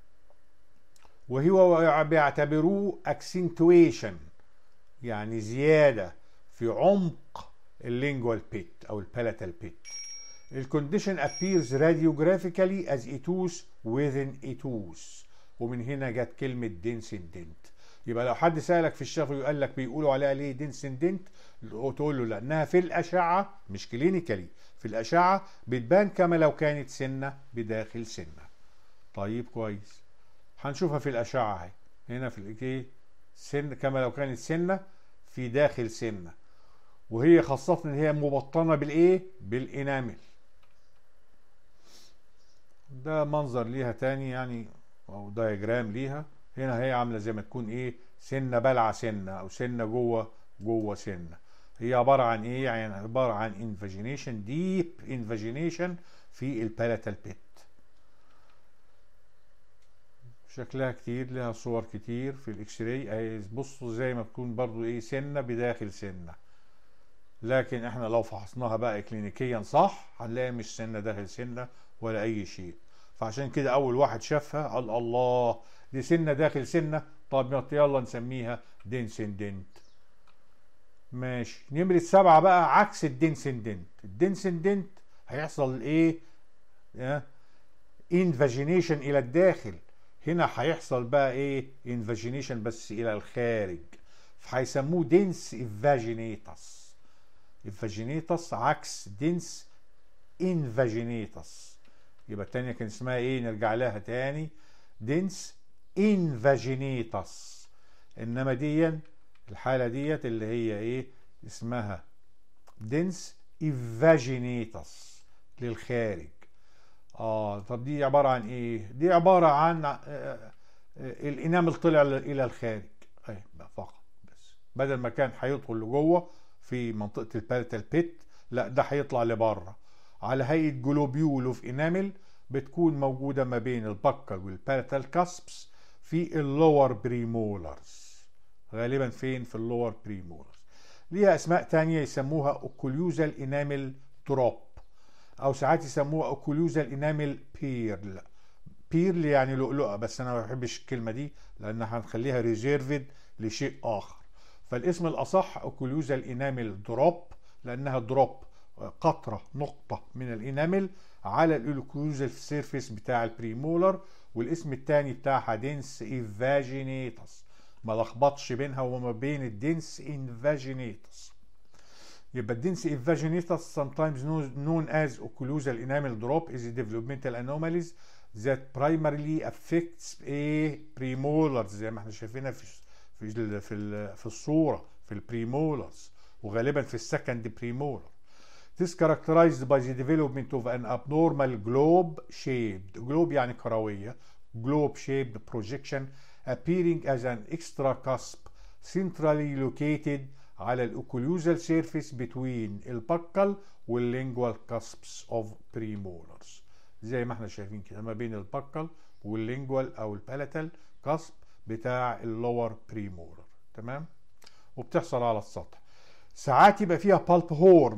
وهو بيعتبروه اكسنتويشن يعني زياده في عمق اللينجوال بيت او البالاتال بيت الكونديشن appears radiographically as a tooth within a tooth ومن هنا جت كلمة دينسندنت يبقى لو حد سألك في الشفوي وقال لك بيقولوا عليها ليه دينسندنت تقول له لأنها في الأشعة مش كلينيكالي في الأشعة بتبان كما لو كانت سنة بداخل سنة طيب كويس هنشوفها في الأشعة اهي هنا في الايه سن كما لو كانت سنة في داخل سنة وهي خاصة ان هي مبطنة بالايه بالانامل ده منظر ليها تاني يعني او دايجرام ليها هنا هي عامله زي ما تكون ايه سنه بلعه سنه او سنه جوه جوه سنه هي عباره عن ايه يعني عباره عن انفاجينيشن ديب انفاجينيشن في البالاتال بيت شكلها كتير لها صور كتير في الاكس راي اهي بصوا زي ما تكون برضو ايه سنه بداخل سنه لكن احنا لو فحصناها بقى كلينيكيا صح هنلاقي مش سنه داخل سنه ولا اي شيء فعشان كده اول واحد شافها قال الله دي سنه داخل سنه طب يلا نسميها دينسندنت ماشي نمرة سبعة بقى عكس الدينسندنت الدينسندنت هيحصل ايه انفاجينيشن الى الداخل هنا هيحصل بقى ايه انفاجينيشن بس الى الخارج فهيسموه دينس انفاجينيتس انفاجينيتس عكس دينس انفاجينيتس يبقى التانية كان اسمها ايه نرجع لها تاني دينس انفاجينيتس انما دي الحالة ديت اللي هي ايه اسمها دينس ايفاجينيتس للخارج اه طب دي عبارة عن ايه دي عبارة عن آه آه الانامل طلع الى الخارج اي بقى فقط بس بدل ما كان هيدخل لجوه في منطقة البالتال بيت لا ده هيطلع لبره على هيئة جلوبيول اوف انامل بتكون موجودة ما بين البكر والبالتال كاسبس في اللور بريمولرز غالبا فين في اللور بريمولرز ليها اسماء تانية يسموها اوكوليوزال انامل دروب او ساعات يسموها اوكوليوزال انامل بيرل بيرل يعني لؤلؤة بس انا ما بحبش الكلمة دي لان هنخليها ريزيرفد لشيء اخر فالاسم الاصح اوكوليوزال انامل دروب لانها دروب قطرة نقطة من الانامل على الاوكلوزال سيرفيس بتاع البريمولر والاسم الثاني بتاعها دينس ايفاجينيتس ما لخبطش بينها وما بين الدينس انفاجينيتس يبقى الدينس انفاجينيتس sometimes known as occlusal enamel drop is a developmental anomalies that primarily affects a premolars زي ما احنا شايفينها في في ال في ال في الصوره في البريمولرز وغالبا في السكند بريمولر This characterized by the development of an abnormal globe shaped globe يعني كروية globe shaped projection appearing as an extra cusp centrally located على الاوكلوزال surface between البكال واللينجوال cusps of premolars زي ما احنا شايفين كده ما بين البكال واللينجوال او البالاتال كاسب بتاع اللور بريمولر تمام وبتحصل على السطح ساعات يبقى فيها بالب هورن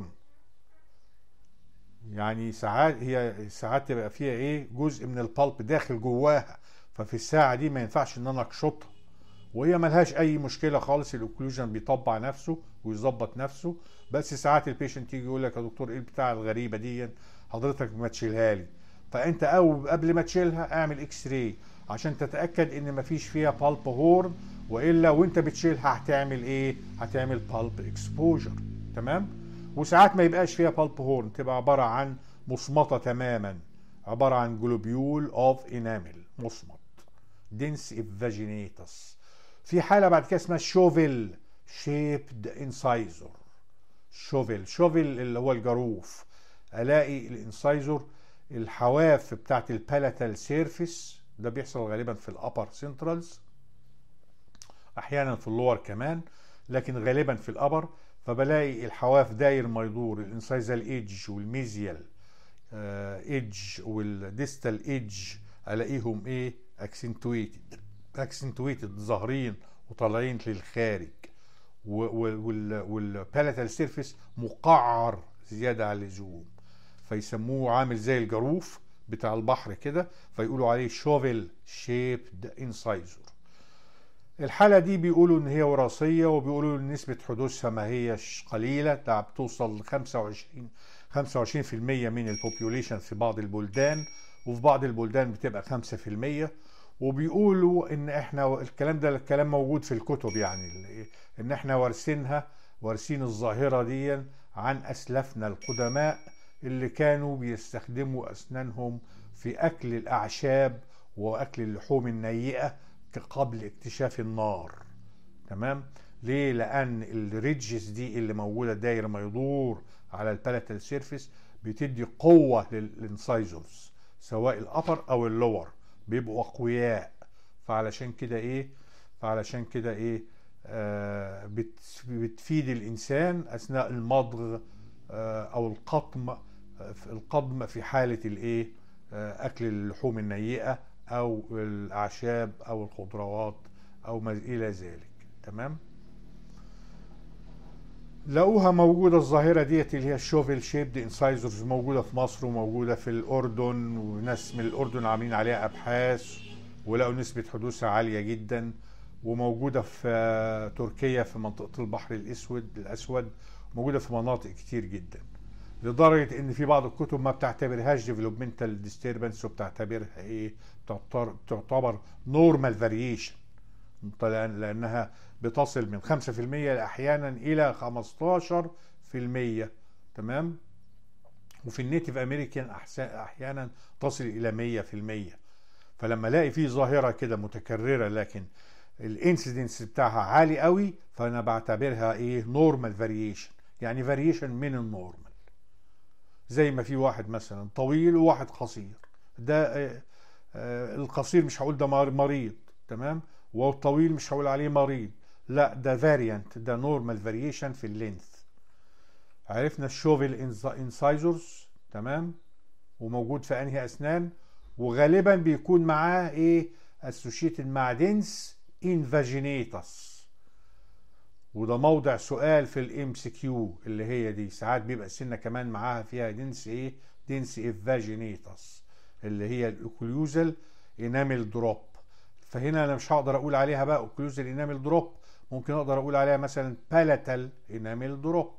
يعني ساعات هي ساعات تبقى فيها ايه جزء من البلب داخل جواها ففي الساعه دي ما ينفعش ان انا اقشطها وهي ملهاش اي مشكله خالص الاوكلوجن بيطبع نفسه ويظبط نفسه بس ساعات البيشنت يجي يقول لك يا دكتور ايه البتاع الغريبه دي حضرتك ما تشيلها لي فانت او قبل ما تشيلها اعمل اكس راي عشان تتاكد ان مفيش فيها بالب هورن والا وانت بتشيلها هتعمل ايه هتعمل بالب اكسبوجر تمام وساعات ما يبقاش فيها بالب هورن تبقى عباره عن مصمطه تماما عباره عن جلوبيول اوف انامل مصمت دنس فاجينيتس في حاله بعد كده اسمها شوفل شيبد انسايزر شوفل شوفل اللي هو الجروف الاقي الانسايزر الحواف بتاعت البالاتال سيرفيس ده بيحصل غالبا في الابر سنترالز احيانا في اللور كمان لكن غالبا في الابر فبلاقي الحواف داير ما يدور الانسايزال ايدج والميزيال ايدج والديستال ايدج الاقيهم ايه اكسنتويتد اكسنتويتد ظاهرين وطالعين للخارج والبالاتال سيرفيس مقعر زياده عن اللزوم فيسموه عامل زي الجروف بتاع البحر كده فيقولوا عليه شوفل شيبد انسايزر الحالة دي بيقولوا ان هي وراثية وبيقولوا ان نسبة حدوثها ما هيش قليلة ده بتوصل ل 25 25% من البوبيوليشن في بعض البلدان وفي بعض البلدان بتبقى 5% وبيقولوا ان احنا الكلام ده الكلام موجود في الكتب يعني ان احنا وارثينها وارثين الظاهرة دي عن اسلافنا القدماء اللي كانوا بيستخدموا اسنانهم في اكل الاعشاب واكل اللحوم النيئه قبل اكتشاف النار تمام ليه لان الريدجز دي اللي موجوده داير ما يدور على البالاتال سيرفيس بتدي قوه للانسايزرز سواء الابر او اللور بيبقوا اقوياء فعلشان كده ايه فعلشان كده ايه آه بتفيد الانسان اثناء المضغ آه او القطم القضم في حالة الايه اكل اللحوم النيئة او الاعشاب او الخضروات او ما الى ذلك تمام لقوها موجودة الظاهرة ديت اللي هي الشوفل شيبد انسايزرز موجودة في مصر وموجودة في الأردن وناس من الأردن عاملين عليها أبحاث ولقوا نسبة حدوثها عالية جدا وموجودة في تركيا في منطقة البحر الأسود الأسود موجودة في مناطق كتير جدا لدرجه ان في بعض الكتب ما بتعتبرهاش ديفلوبمنتال ديستربنس وبتعتبرها ايه بتعتبر نورمال فاريشن لانها بتصل من 5% احيانا الى 15% تمام وفي النيتيف امريكان احيانا تصل الى 100% فلما الاقي في ظاهره كده متكرره لكن الانسيدنس بتاعها عالي قوي فانا بعتبرها ايه نورمال فاريشن يعني فاريشن من النورمال زي ما في واحد مثلا طويل وواحد قصير ده القصير مش هقول ده مريض تمام والطويل مش هقول عليه مريض لا ده فاريانت ده نورمال فاريشن في اللينث عرفنا الشوفل انسايزرز تمام وموجود في انهي اسنان وغالبا بيكون معاه ايه اسوشيتد مع دنس انفاجينيتس وده موضع سؤال في الام سي كيو اللي هي دي ساعات بيبقى السنه كمان معاها فيها دنس ايه دنس افاجينيتس اللي هي الاوكلوزال انامل دروب فهنا انا مش هقدر اقول عليها بقى اوكلوزال انامل دروب ممكن اقدر اقول عليها مثلا بالاتال انامل دروب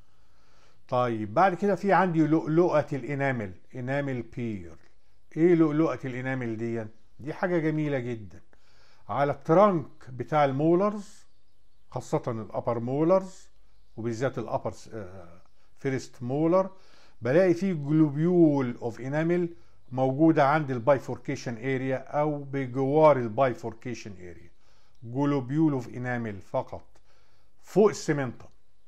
طيب بعد كده في عندي لؤلؤه الانامل انامل بير ايه لؤلؤه الانامل دي دي حاجه جميله جدا على الترانك بتاع المولرز خاصة الأبر مولرز وبالذات الأبر فيرست مولر بلاقي فيه جلوبيول اوف انامل موجودة عند البايفوركيشن اريا أو بجوار البايفوركيشن اريا جلوبيول اوف انامل فقط فوق السمنتم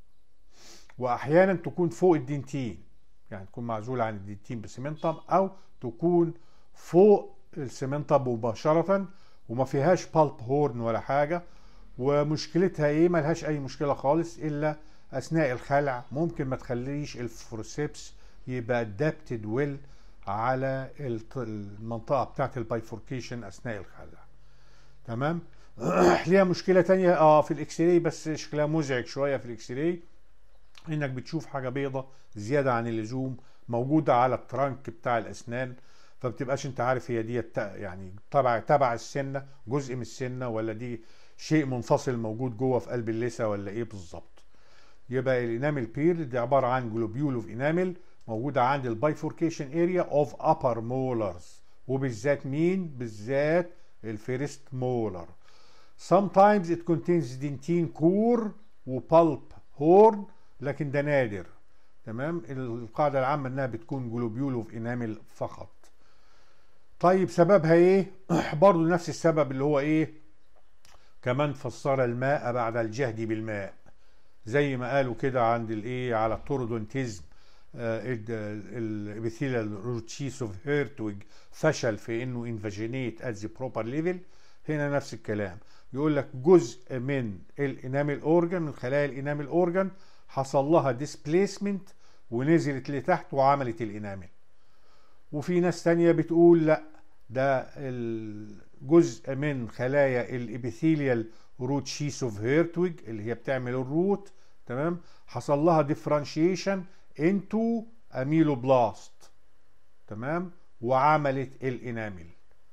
وأحيانا تكون فوق الدنتين يعني تكون معزولة عن الدنتين بسمنتم أو تكون فوق السمنتم مباشرة وما فيهاش بالب هورن ولا حاجة ومشكلتها ايه ملهاش اي مشكله خالص الا اثناء الخلع ممكن ما تخليش الفورسيبس يبقى ادابتد ويل على المنطقه بتاعه البايفوركيشن اثناء الخلع تمام ليها مشكله تانية اه في الاكس راي بس شكلها مزعج شويه في الاكس راي انك بتشوف حاجه بيضة زياده عن اللزوم موجوده على الترانك بتاع الاسنان فبتبقاش انت عارف هي دي يعني تبع تبع السنه جزء من السنه ولا دي شيء منفصل موجود جوه في قلب اللثه ولا ايه بالظبط يبقى الانامل بير دي عباره عن جلوبيول اوف انامل موجوده عند البايفوركيشن اريا اوف upper molars وبالذات مين بالذات الفيرست مولر sometimes it contains dentine core وبالب هورن لكن ده نادر تمام القاعده العامه انها بتكون جلوبيول اوف انامل فقط طيب سببها ايه برضو نفس السبب اللي هو ايه كمان فسر الماء بعد الجهد بالماء زي ما قالوا كده عند الايه على التوردونتيزم الابيثيليال روتشيس اوف هيرتويج فشل في انه انفاجينيت ات ذا بروبر ليفل هنا نفس الكلام يقول لك جزء من الانامل اورجان من خلايا الانامل اورجان حصل لها ديسبليسمنت ونزلت لتحت وعملت الانامل وفي ناس تانية بتقول لا ده الجزء من خلايا الابيثيليال روت شيس اوف هيرتويج اللي هي بتعمل الروت تمام حصل لها ديفرنشيشن انتو اميلوبلاست تمام وعملت الانامل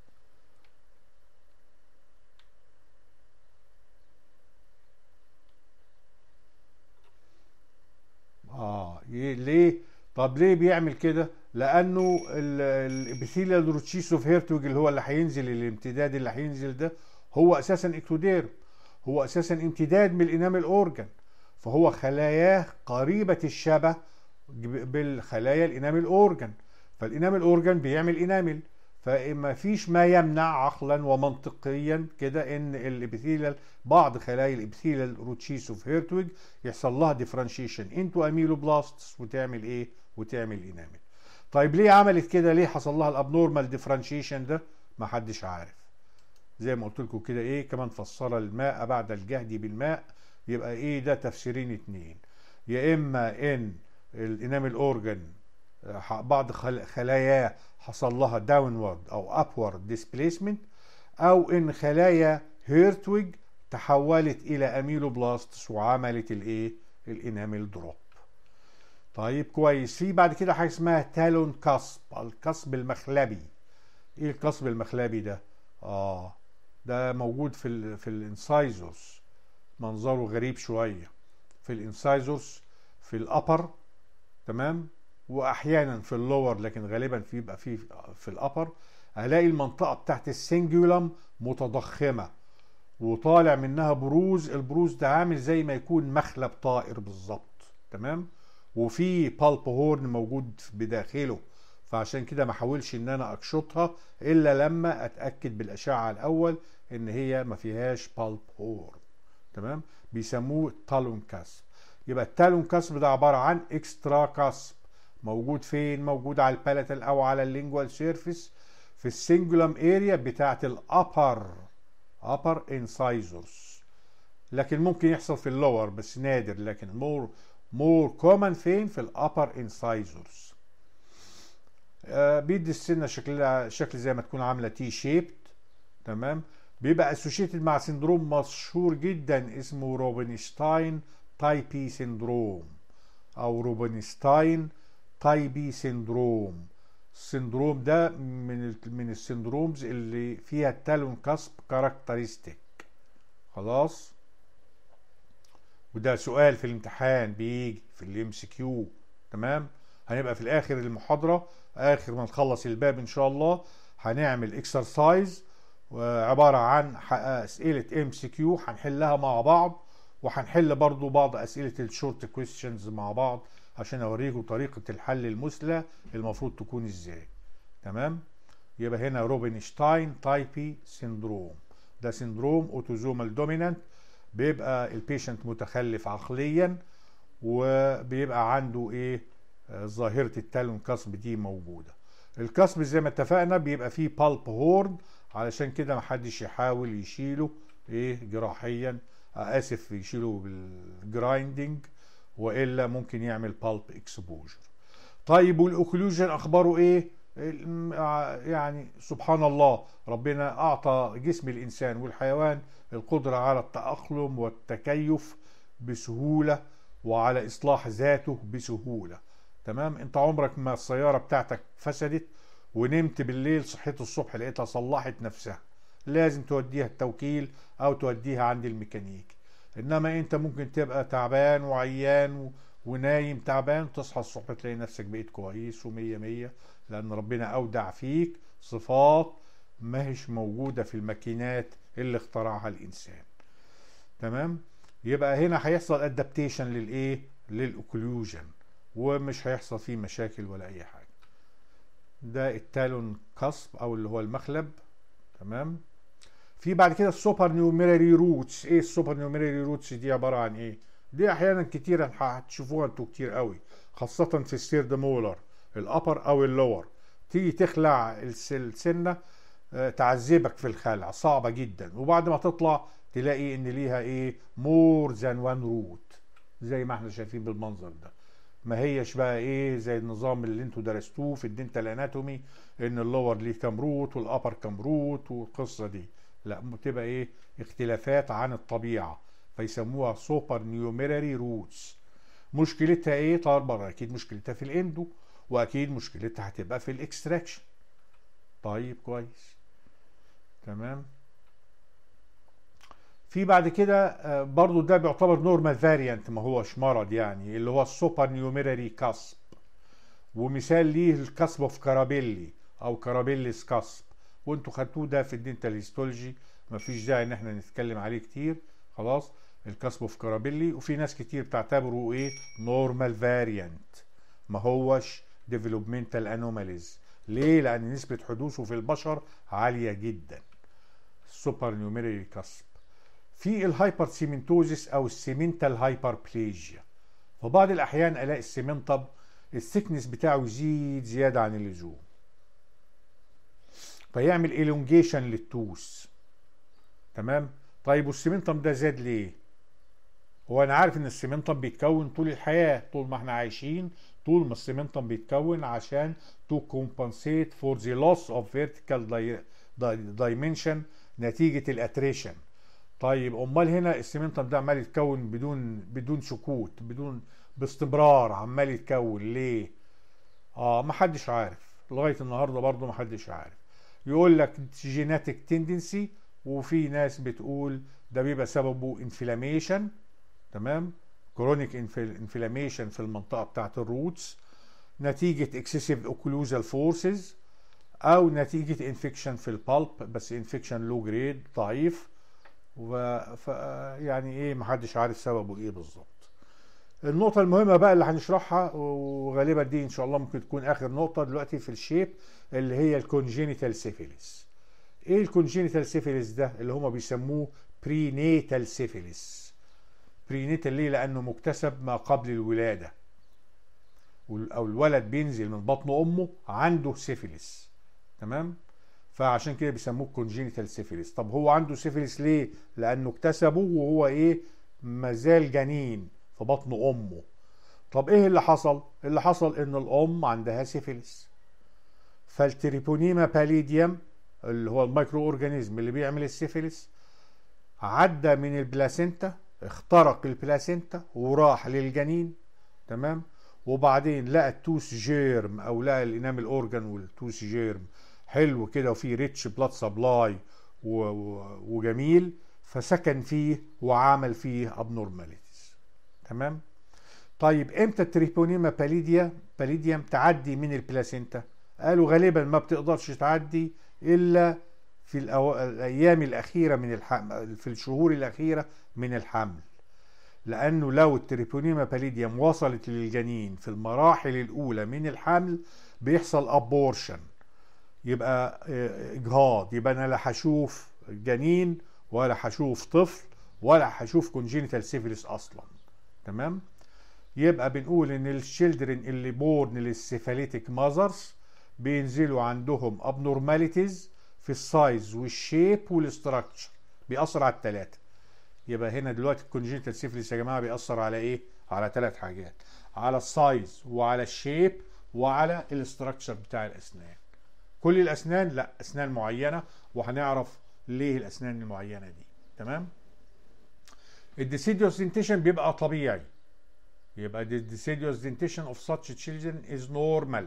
اه ليه طب ليه بيعمل كده لانه الابيثيليال روتشيس اوف هيرتوج اللي هو اللي هينزل الامتداد اللي هينزل ده هو اساسا اكتوديرم هو اساسا امتداد من الانامل اورجان فهو خلاياه قريبه الشبه بالخلايا الانامل اورجان فالانامل اورجان بيعمل انامل فما فيش ما يمنع عقلا ومنطقيا كده ان الابيثيليال بعض خلايا الابيثيليال روتشيس اوف هيرتويج يحصل لها ديفرنشيشن انتو اميلوبلاستس وتعمل ايه وتعمل انامل طيب ليه عملت كده ليه حصل لها الابنورمال ديفرنشيشن ده ما حدش عارف زي ما قلت لكم كده ايه كمان فسر الماء بعد الجهد بالماء يبقى ايه ده تفسيرين اتنين يا اما ان الانامل اورجان بعض خلاياه حصل لها داونورد او ابورد ديسبليسمنت او ان خلايا هيرتويج تحولت الى اميلوبلاستس وعملت الايه الانامل دروب طيب كويس في بعد كده حاجه اسمها تالون كسب الكسب المخلبي ايه الكسب المخلبي ده اه ده موجود في ال في الانسايزوس منظره غريب شويه في الانسايزوس في الابر تمام واحيانا في اللور لكن غالبا في يبقى في في الابر هلاقي المنطقه بتاعت السنجولم متضخمه وطالع منها بروز البروز ده عامل زي ما يكون مخلب طائر بالظبط تمام وفي بالب هورن موجود بداخله فعشان كده ما حاولش ان انا اكشطها الا لما اتاكد بالاشعه الاول ان هي ما فيهاش بالب هورن تمام بيسموه تالون كاسب يبقى التالون كاسب ده عباره عن اكسترا كاسب موجود فين موجود على البالاتال او على اللينجوال سيرفيس في السنجولم اريا بتاعت الابر ابر انسايزورز لكن ممكن يحصل في اللور بس نادر لكن مور مور كومن فين في الابر انسايزورز آه بيدي السنه شكلها شكل زي ما تكون عامله تي شيبت تمام بيبقى اسوشيتد مع سندروم مشهور جدا اسمه روبنشتاين تايبي سندروم او روبنشتاين تايبي سندروم السندروم ده من من السندرومز اللي فيها التالون كسب كاركترستيك خلاص وده سؤال في الامتحان بيجي في الام سي كيو تمام هنبقى في الاخر المحاضره اخر ما نخلص الباب ان شاء الله هنعمل اكسرسايز عباره عن اسئله ام سي كيو هنحلها مع بعض وهنحل برضو بعض اسئله الشورت كويستشنز مع بعض عشان اوريكم طريقه الحل المثلى المفروض تكون ازاي تمام يبقى هنا روبنشتاين تايبي سيندروم ده سيندروم اوتوزومال دومينانت بيبقى البيشنت متخلف عقليا وبيبقى عنده ايه آه ظاهره التالون كسب دي موجوده الكسب زي ما اتفقنا بيبقى فيه بالب هورن علشان كده محدش يحاول يشيله ايه جراحيا آه اسف يشيله بالجرايندنج والا ممكن يعمل بالب اكسبوجر طيب والاوكلوجن اخباره ايه يعني سبحان الله ربنا اعطى جسم الانسان والحيوان القدره على التاقلم والتكيف بسهوله وعلى اصلاح ذاته بسهوله تمام انت عمرك ما السياره بتاعتك فسدت ونمت بالليل صحيت الصبح لقيتها صلحت نفسها لازم توديها التوكيل او توديها عند الميكانيكي انما انت ممكن تبقى تعبان وعيان ونايم تعبان تصحى الصبح تلاقي نفسك بقيت كويس ومية مية لأن ربنا أودع فيك صفات ما هيش موجودة في الماكينات اللي اخترعها الإنسان تمام يبقى هنا هيحصل ادابتيشن للايه للاوكلوجن ومش هيحصل فيه مشاكل ولا اي حاجه ده التالون قصب او اللي هو المخلب تمام في بعد كده السوبر نيوميراري روتس ايه السوبر نيوميراري روتس دي عباره عن ايه دي احيانا كتير هتشوفوها انتوا كتير قوي خاصه في السيرد مولر الابر او اللور تيجي تخلع السنه آه، تعذبك في الخلع صعبه جدا وبعد ما تطلع تلاقي ان ليها ايه مور ذان وان روت زي ما احنا شايفين بالمنظر ده ما هيش بقى ايه زي النظام اللي انتوا درستوه في الدنتال اناتومي ان اللور ليه كام روت والابر كام روت والقصه دي لا بتبقى ايه اختلافات عن الطبيعه فيسموها سوبر نيوميراري روتس مشكلتها ايه طبعا اكيد مشكلتها في الاندو واكيد مشكلتها هتبقى في الاكستراكشن طيب كويس تمام في بعد كده آه، برضو ده بيعتبر نورمال فاريانت ما هوش مرض يعني اللي هو السوبر نيوميراري كاسب ومثال ليه الكاسب اوف كارابيلي او كارابيليس كاسب وانتوا خدتوه ده في الدنتال هيستولوجي مفيش داعي ان احنا نتكلم عليه كتير خلاص الكاسب اوف كارابيلي وفي ناس كتير بتعتبره ايه نورمال فاريانت ما هوش ديفلوبمنتال انوماليز ليه لان نسبه حدوثه في البشر عاليه جدا السوبر نيوميراري كاسب في الهايبر سيمنتوزيس او السيمنتال هايبر بليجيا فبعض الاحيان الاقي السيمنتب الثيكنس بتاعه يزيد زياده عن اللزوم فيعمل إلونجيشن للتوس تمام طيب والسيمنتم ده زاد ليه هو انا عارف ان السيمنتم بيتكون طول الحياه طول ما احنا عايشين طول ما السيمنتم بيتكون عشان تو كومبنسيت فور ذا لوس اوف فيرتيكال دايمنشن نتيجه الاتريشن طيب امال هنا السيمنتم ده عمال يتكون بدون بدون سكوت بدون باستمرار عمال يتكون ليه اه ما حدش عارف لغايه النهارده برضه ما حدش عارف يقول لك جيناتيك تندنسي وفي ناس بتقول ده بيبقى سببه انفلاميشن تمام كرونيك انفلاميشن في المنطقه بتاعه الروتس نتيجه اكسسيف اوكلوزال فورسز او نتيجه انفكشن في البالب بس انفكشن لو جريد ضعيف و ف يعني ايه محدش عارف سببه ايه بالظبط النقطة المهمة بقى اللي هنشرحها وغالبا دي ان شاء الله ممكن تكون اخر نقطة دلوقتي في الشيب اللي هي الكونجينيتال سيفيليس ايه الكونجينيتال سيفيليس ده اللي هما بيسموه برينيتال سيفيليس برينيتال ليه لانه مكتسب ما قبل الولادة او الولد بينزل من بطن امه عنده سيفيليس تمام فعشان كده بيسموه كونجينيتال سيفيليس طب هو عنده سيفيليس ليه لانه اكتسبه وهو ايه مازال جنين في بطن امه طب ايه اللي حصل اللي حصل ان الام عندها سيفيليس فالتريبونيما باليديوم اللي هو الميكرو اورجانيزم اللي بيعمل السيفيليس عدى من البلاسينتا اخترق البلاسينتا وراح للجنين تمام وبعدين لقى التوس جيرم او لقى الانامل اورجان والتوس جيرم حلو كده وفيه ريتش بلاد سبلاي وجميل فسكن فيه وعمل فيه ابنورماليتيز تمام طيب امتى التريبونيما باليديا باليديم تعدي من البلاسينتا قالوا غالبا ما بتقدرش تعدي الا في الأو... الايام الاخيره من الحمل في الشهور الاخيره من الحمل لانه لو التريبونيما باليديم وصلت للجنين في المراحل الاولى من الحمل بيحصل ابورشن يبقى آه، اجهاض يبقى انا لا هشوف جنين ولا هشوف طفل ولا هشوف كونجينيتال سيفيلس اصلا تمام يبقى بنقول ان الشيلدرن اللي بورن للسيفاليتيك ماذرز بينزلوا عندهم ابنورماليتيز في السايز والشيب والاستراكشر بيأثر على الثلاثه يبقى هنا دلوقتي الكونجينيتال سيفيلس يا جماعه بيأثر على ايه على ثلاث حاجات على السايز وعلى الشيب وعلى الاستراكشر بتاع الاسنان كل الاسنان لا اسنان معينه وهنعرف ليه الاسنان المعينه دي تمام الديسيديوس دنتيشن بيبقى طبيعي يبقى الديسيديوس دنتيشن اوف such children is normal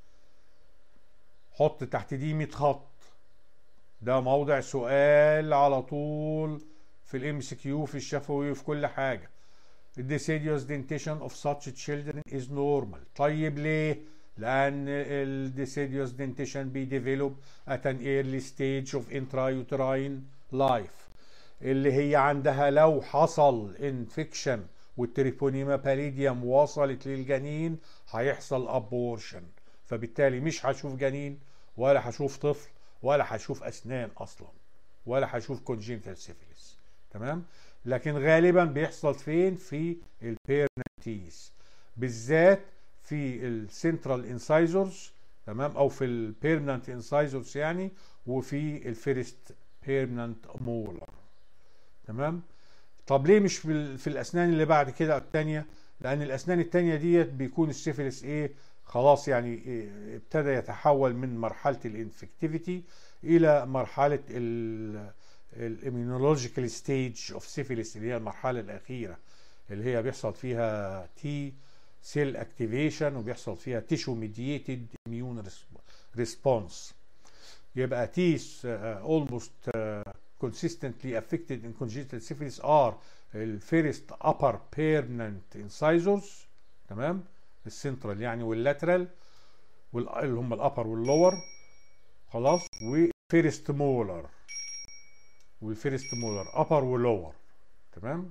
حط تحت دي 100 خط ده موضع سؤال على طول في الام سي كيو في الشفوي وفي كل حاجه deciduous dentition of such children is normal طيب ليه لأن ال deciduous dentition بي develop at an early stage of intrauterine life اللي هي عندها لو حصل infection والتريبونيما باليديوم وصلت للجنين هيحصل ابورشن فبالتالي مش هشوف جنين ولا هشوف طفل ولا هشوف اسنان اصلا ولا هشوف كونجينيتال سيفيلس تمام لكن غالبا بيحصل فين في البيرنتيز بالذات في السنترال انسايزرز تمام او في البيرمننت انسايزرز يعني وفي الفيرست بيرمننت مولر تمام طب ليه مش في, في الاسنان اللي بعد كده الثانيه لان الاسنان الثانيه ديت بيكون السيفيلس ايه خلاص يعني إيه ابتدى يتحول من مرحله الانفكتيفيتي الى مرحله الاميونولوجيكال ستيج اوف سيفيلس اللي هي المرحله الاخيره اللي هي بيحصل فيها تي سيل اكتيفيشن وبيحصل فيها تيشو ميدييتد اميون ريسبونس يبقى تيس اولموست consistently affected in congenital syphilis are the first upper permanent incisors تمام السنترال يعني واللاترال اللي هم الابر واللور خلاص وفيرست مولر والفيرست مولر ابر ولور تمام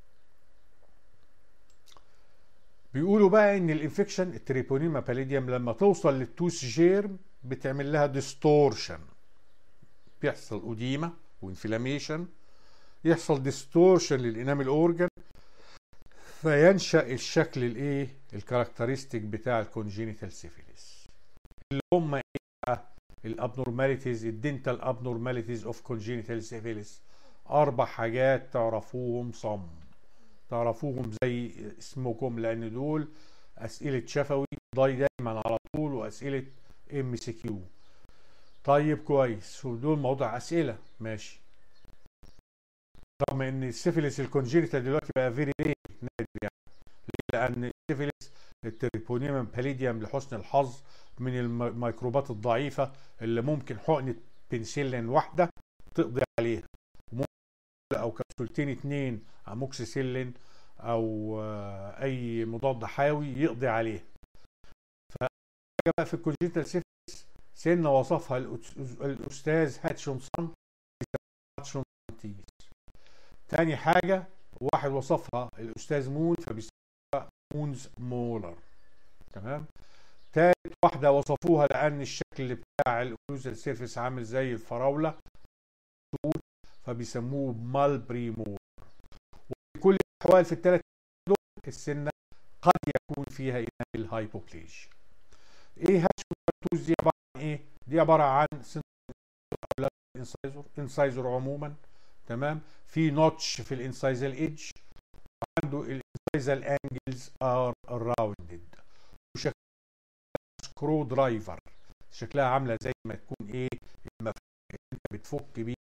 بيقولوا بقى ان الانفكشن التريبونيما باليديوم لما توصل للتوث جيرم بتعمل لها ديستورشن بيحصل اوديما وانفلاميشن يحصل ديستورشن للانامل اورجن فينشا الشكل الايه الكاركترستيك بتاع الكونجينيتال سيفيليس اللي هم ايه الابنورماليتيز الدنتال ابنورماليتيز اوف كونجينيتال سيفيليس اربع حاجات تعرفوهم صم تعرفوهم زي اسمكم لان دول اسئله شفوي ضاي دايما على طول واسئله ام سي كيو طيب كويس ودول موضوع اسئله ماشي رغم ان السيفيلس الكونجينيتال دلوقتي بقى فيري ريت نادر يعني لان السيفيلس التريبونيما باليديوم لحسن الحظ من الميكروبات الضعيفه اللي ممكن حقنه بنسلين واحده تقضي عليها او كبسولتين اتنين اموكسيسيلين او اي مضاد حيوي يقضي عليها بقى في الكونجينيتال سيفيلس سنة وصفها الأستاذ هاتشونسون هاتشونسون تاني حاجة واحد وصفها الأستاذ مون فبيسموها مونز مولر تمام تالت واحدة وصفوها لأن الشكل بتاع الأوكلوزال سيرفيس عامل زي الفراولة فبيسموه مالبري مولر وفي كل الأحوال في الثلاث دول السنة قد يكون فيها إنامل هايبوبليجيا إيه هاتشونسون دي عبارة ايه دي عباره عن انسايزر انسايزر عموما تمام في نوتش في الانسايزال ايدج عنده الانسايزال انجلز ار راوندد وشكلها سكرو درايفر شكلها عامله زي ما تكون ايه انت بتفك بيه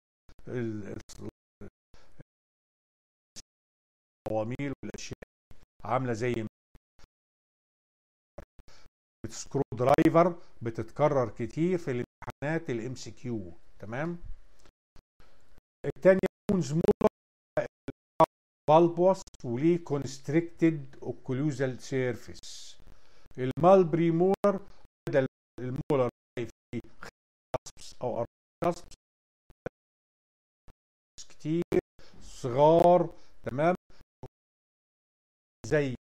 الصواميل والاشياء عامله زي سكرو درايفر بتتكرر كتير في الامتحانات الام سي كيو تمام الثانيه مونز مولر بالبوس وليه كونستريكتد اوكلوزال سيرفيس المالبري مولر بدل المولر فيه كاسبس او كاسبس كتير صغار تمام زي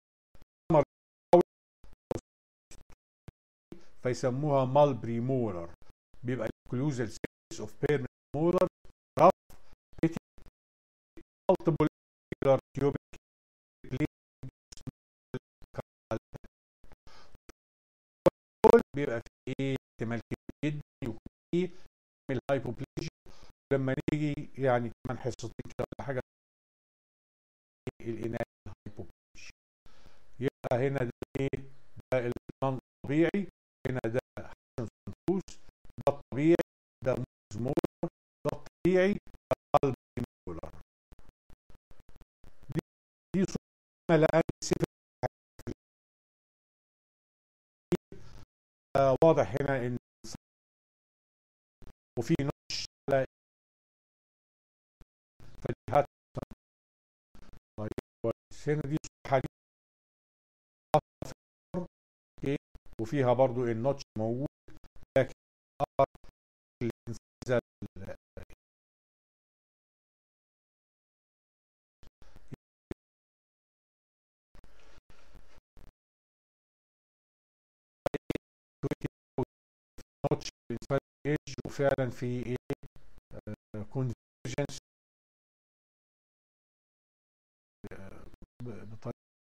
فيسموها مالبري مولر بيبقى الكلوزال سيرفيس اوف بيرمنت مولر رف مالتيبل تيوبيك بيبقى في ايه احتمال كبير جدا يكون فيه الهايبوبليجيا لما نيجي يعني كمان حصتين كده ولا حاجه الاناء الهايبوبليجيا يبقى هنا ده ايه ده المنظر الطبيعي هنا ده سنتوس ده الطبيعي ده موز مولر ده الطبيعي ده قلب مولر دي دي صورة لأن السفر آه واضح هنا ان وفي نقش على فديهات طيب هنا دي صورة وفيها برضو النوتش موجود لكن ار الانفذة نوتش ايدج وفعلا في ايه كونفرجنس بطريقه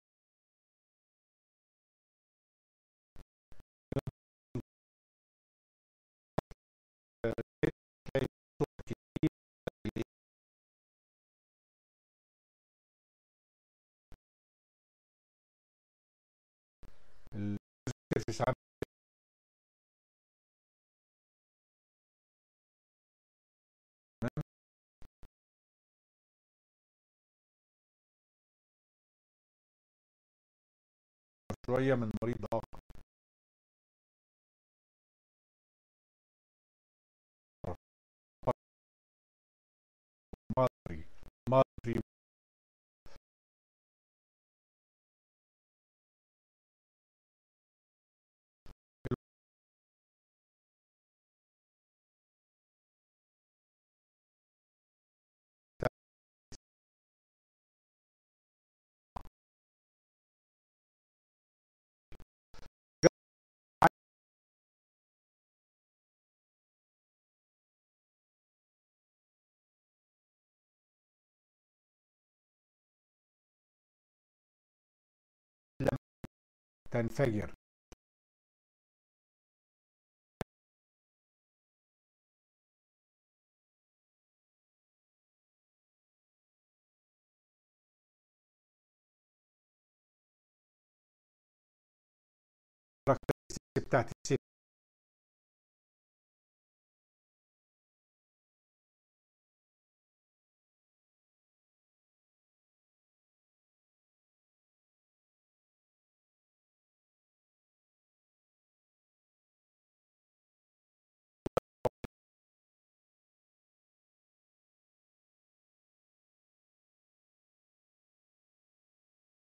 السيرفيس عامل شوية من مريض آخر مادري مادري تنفجر بتاعت السيل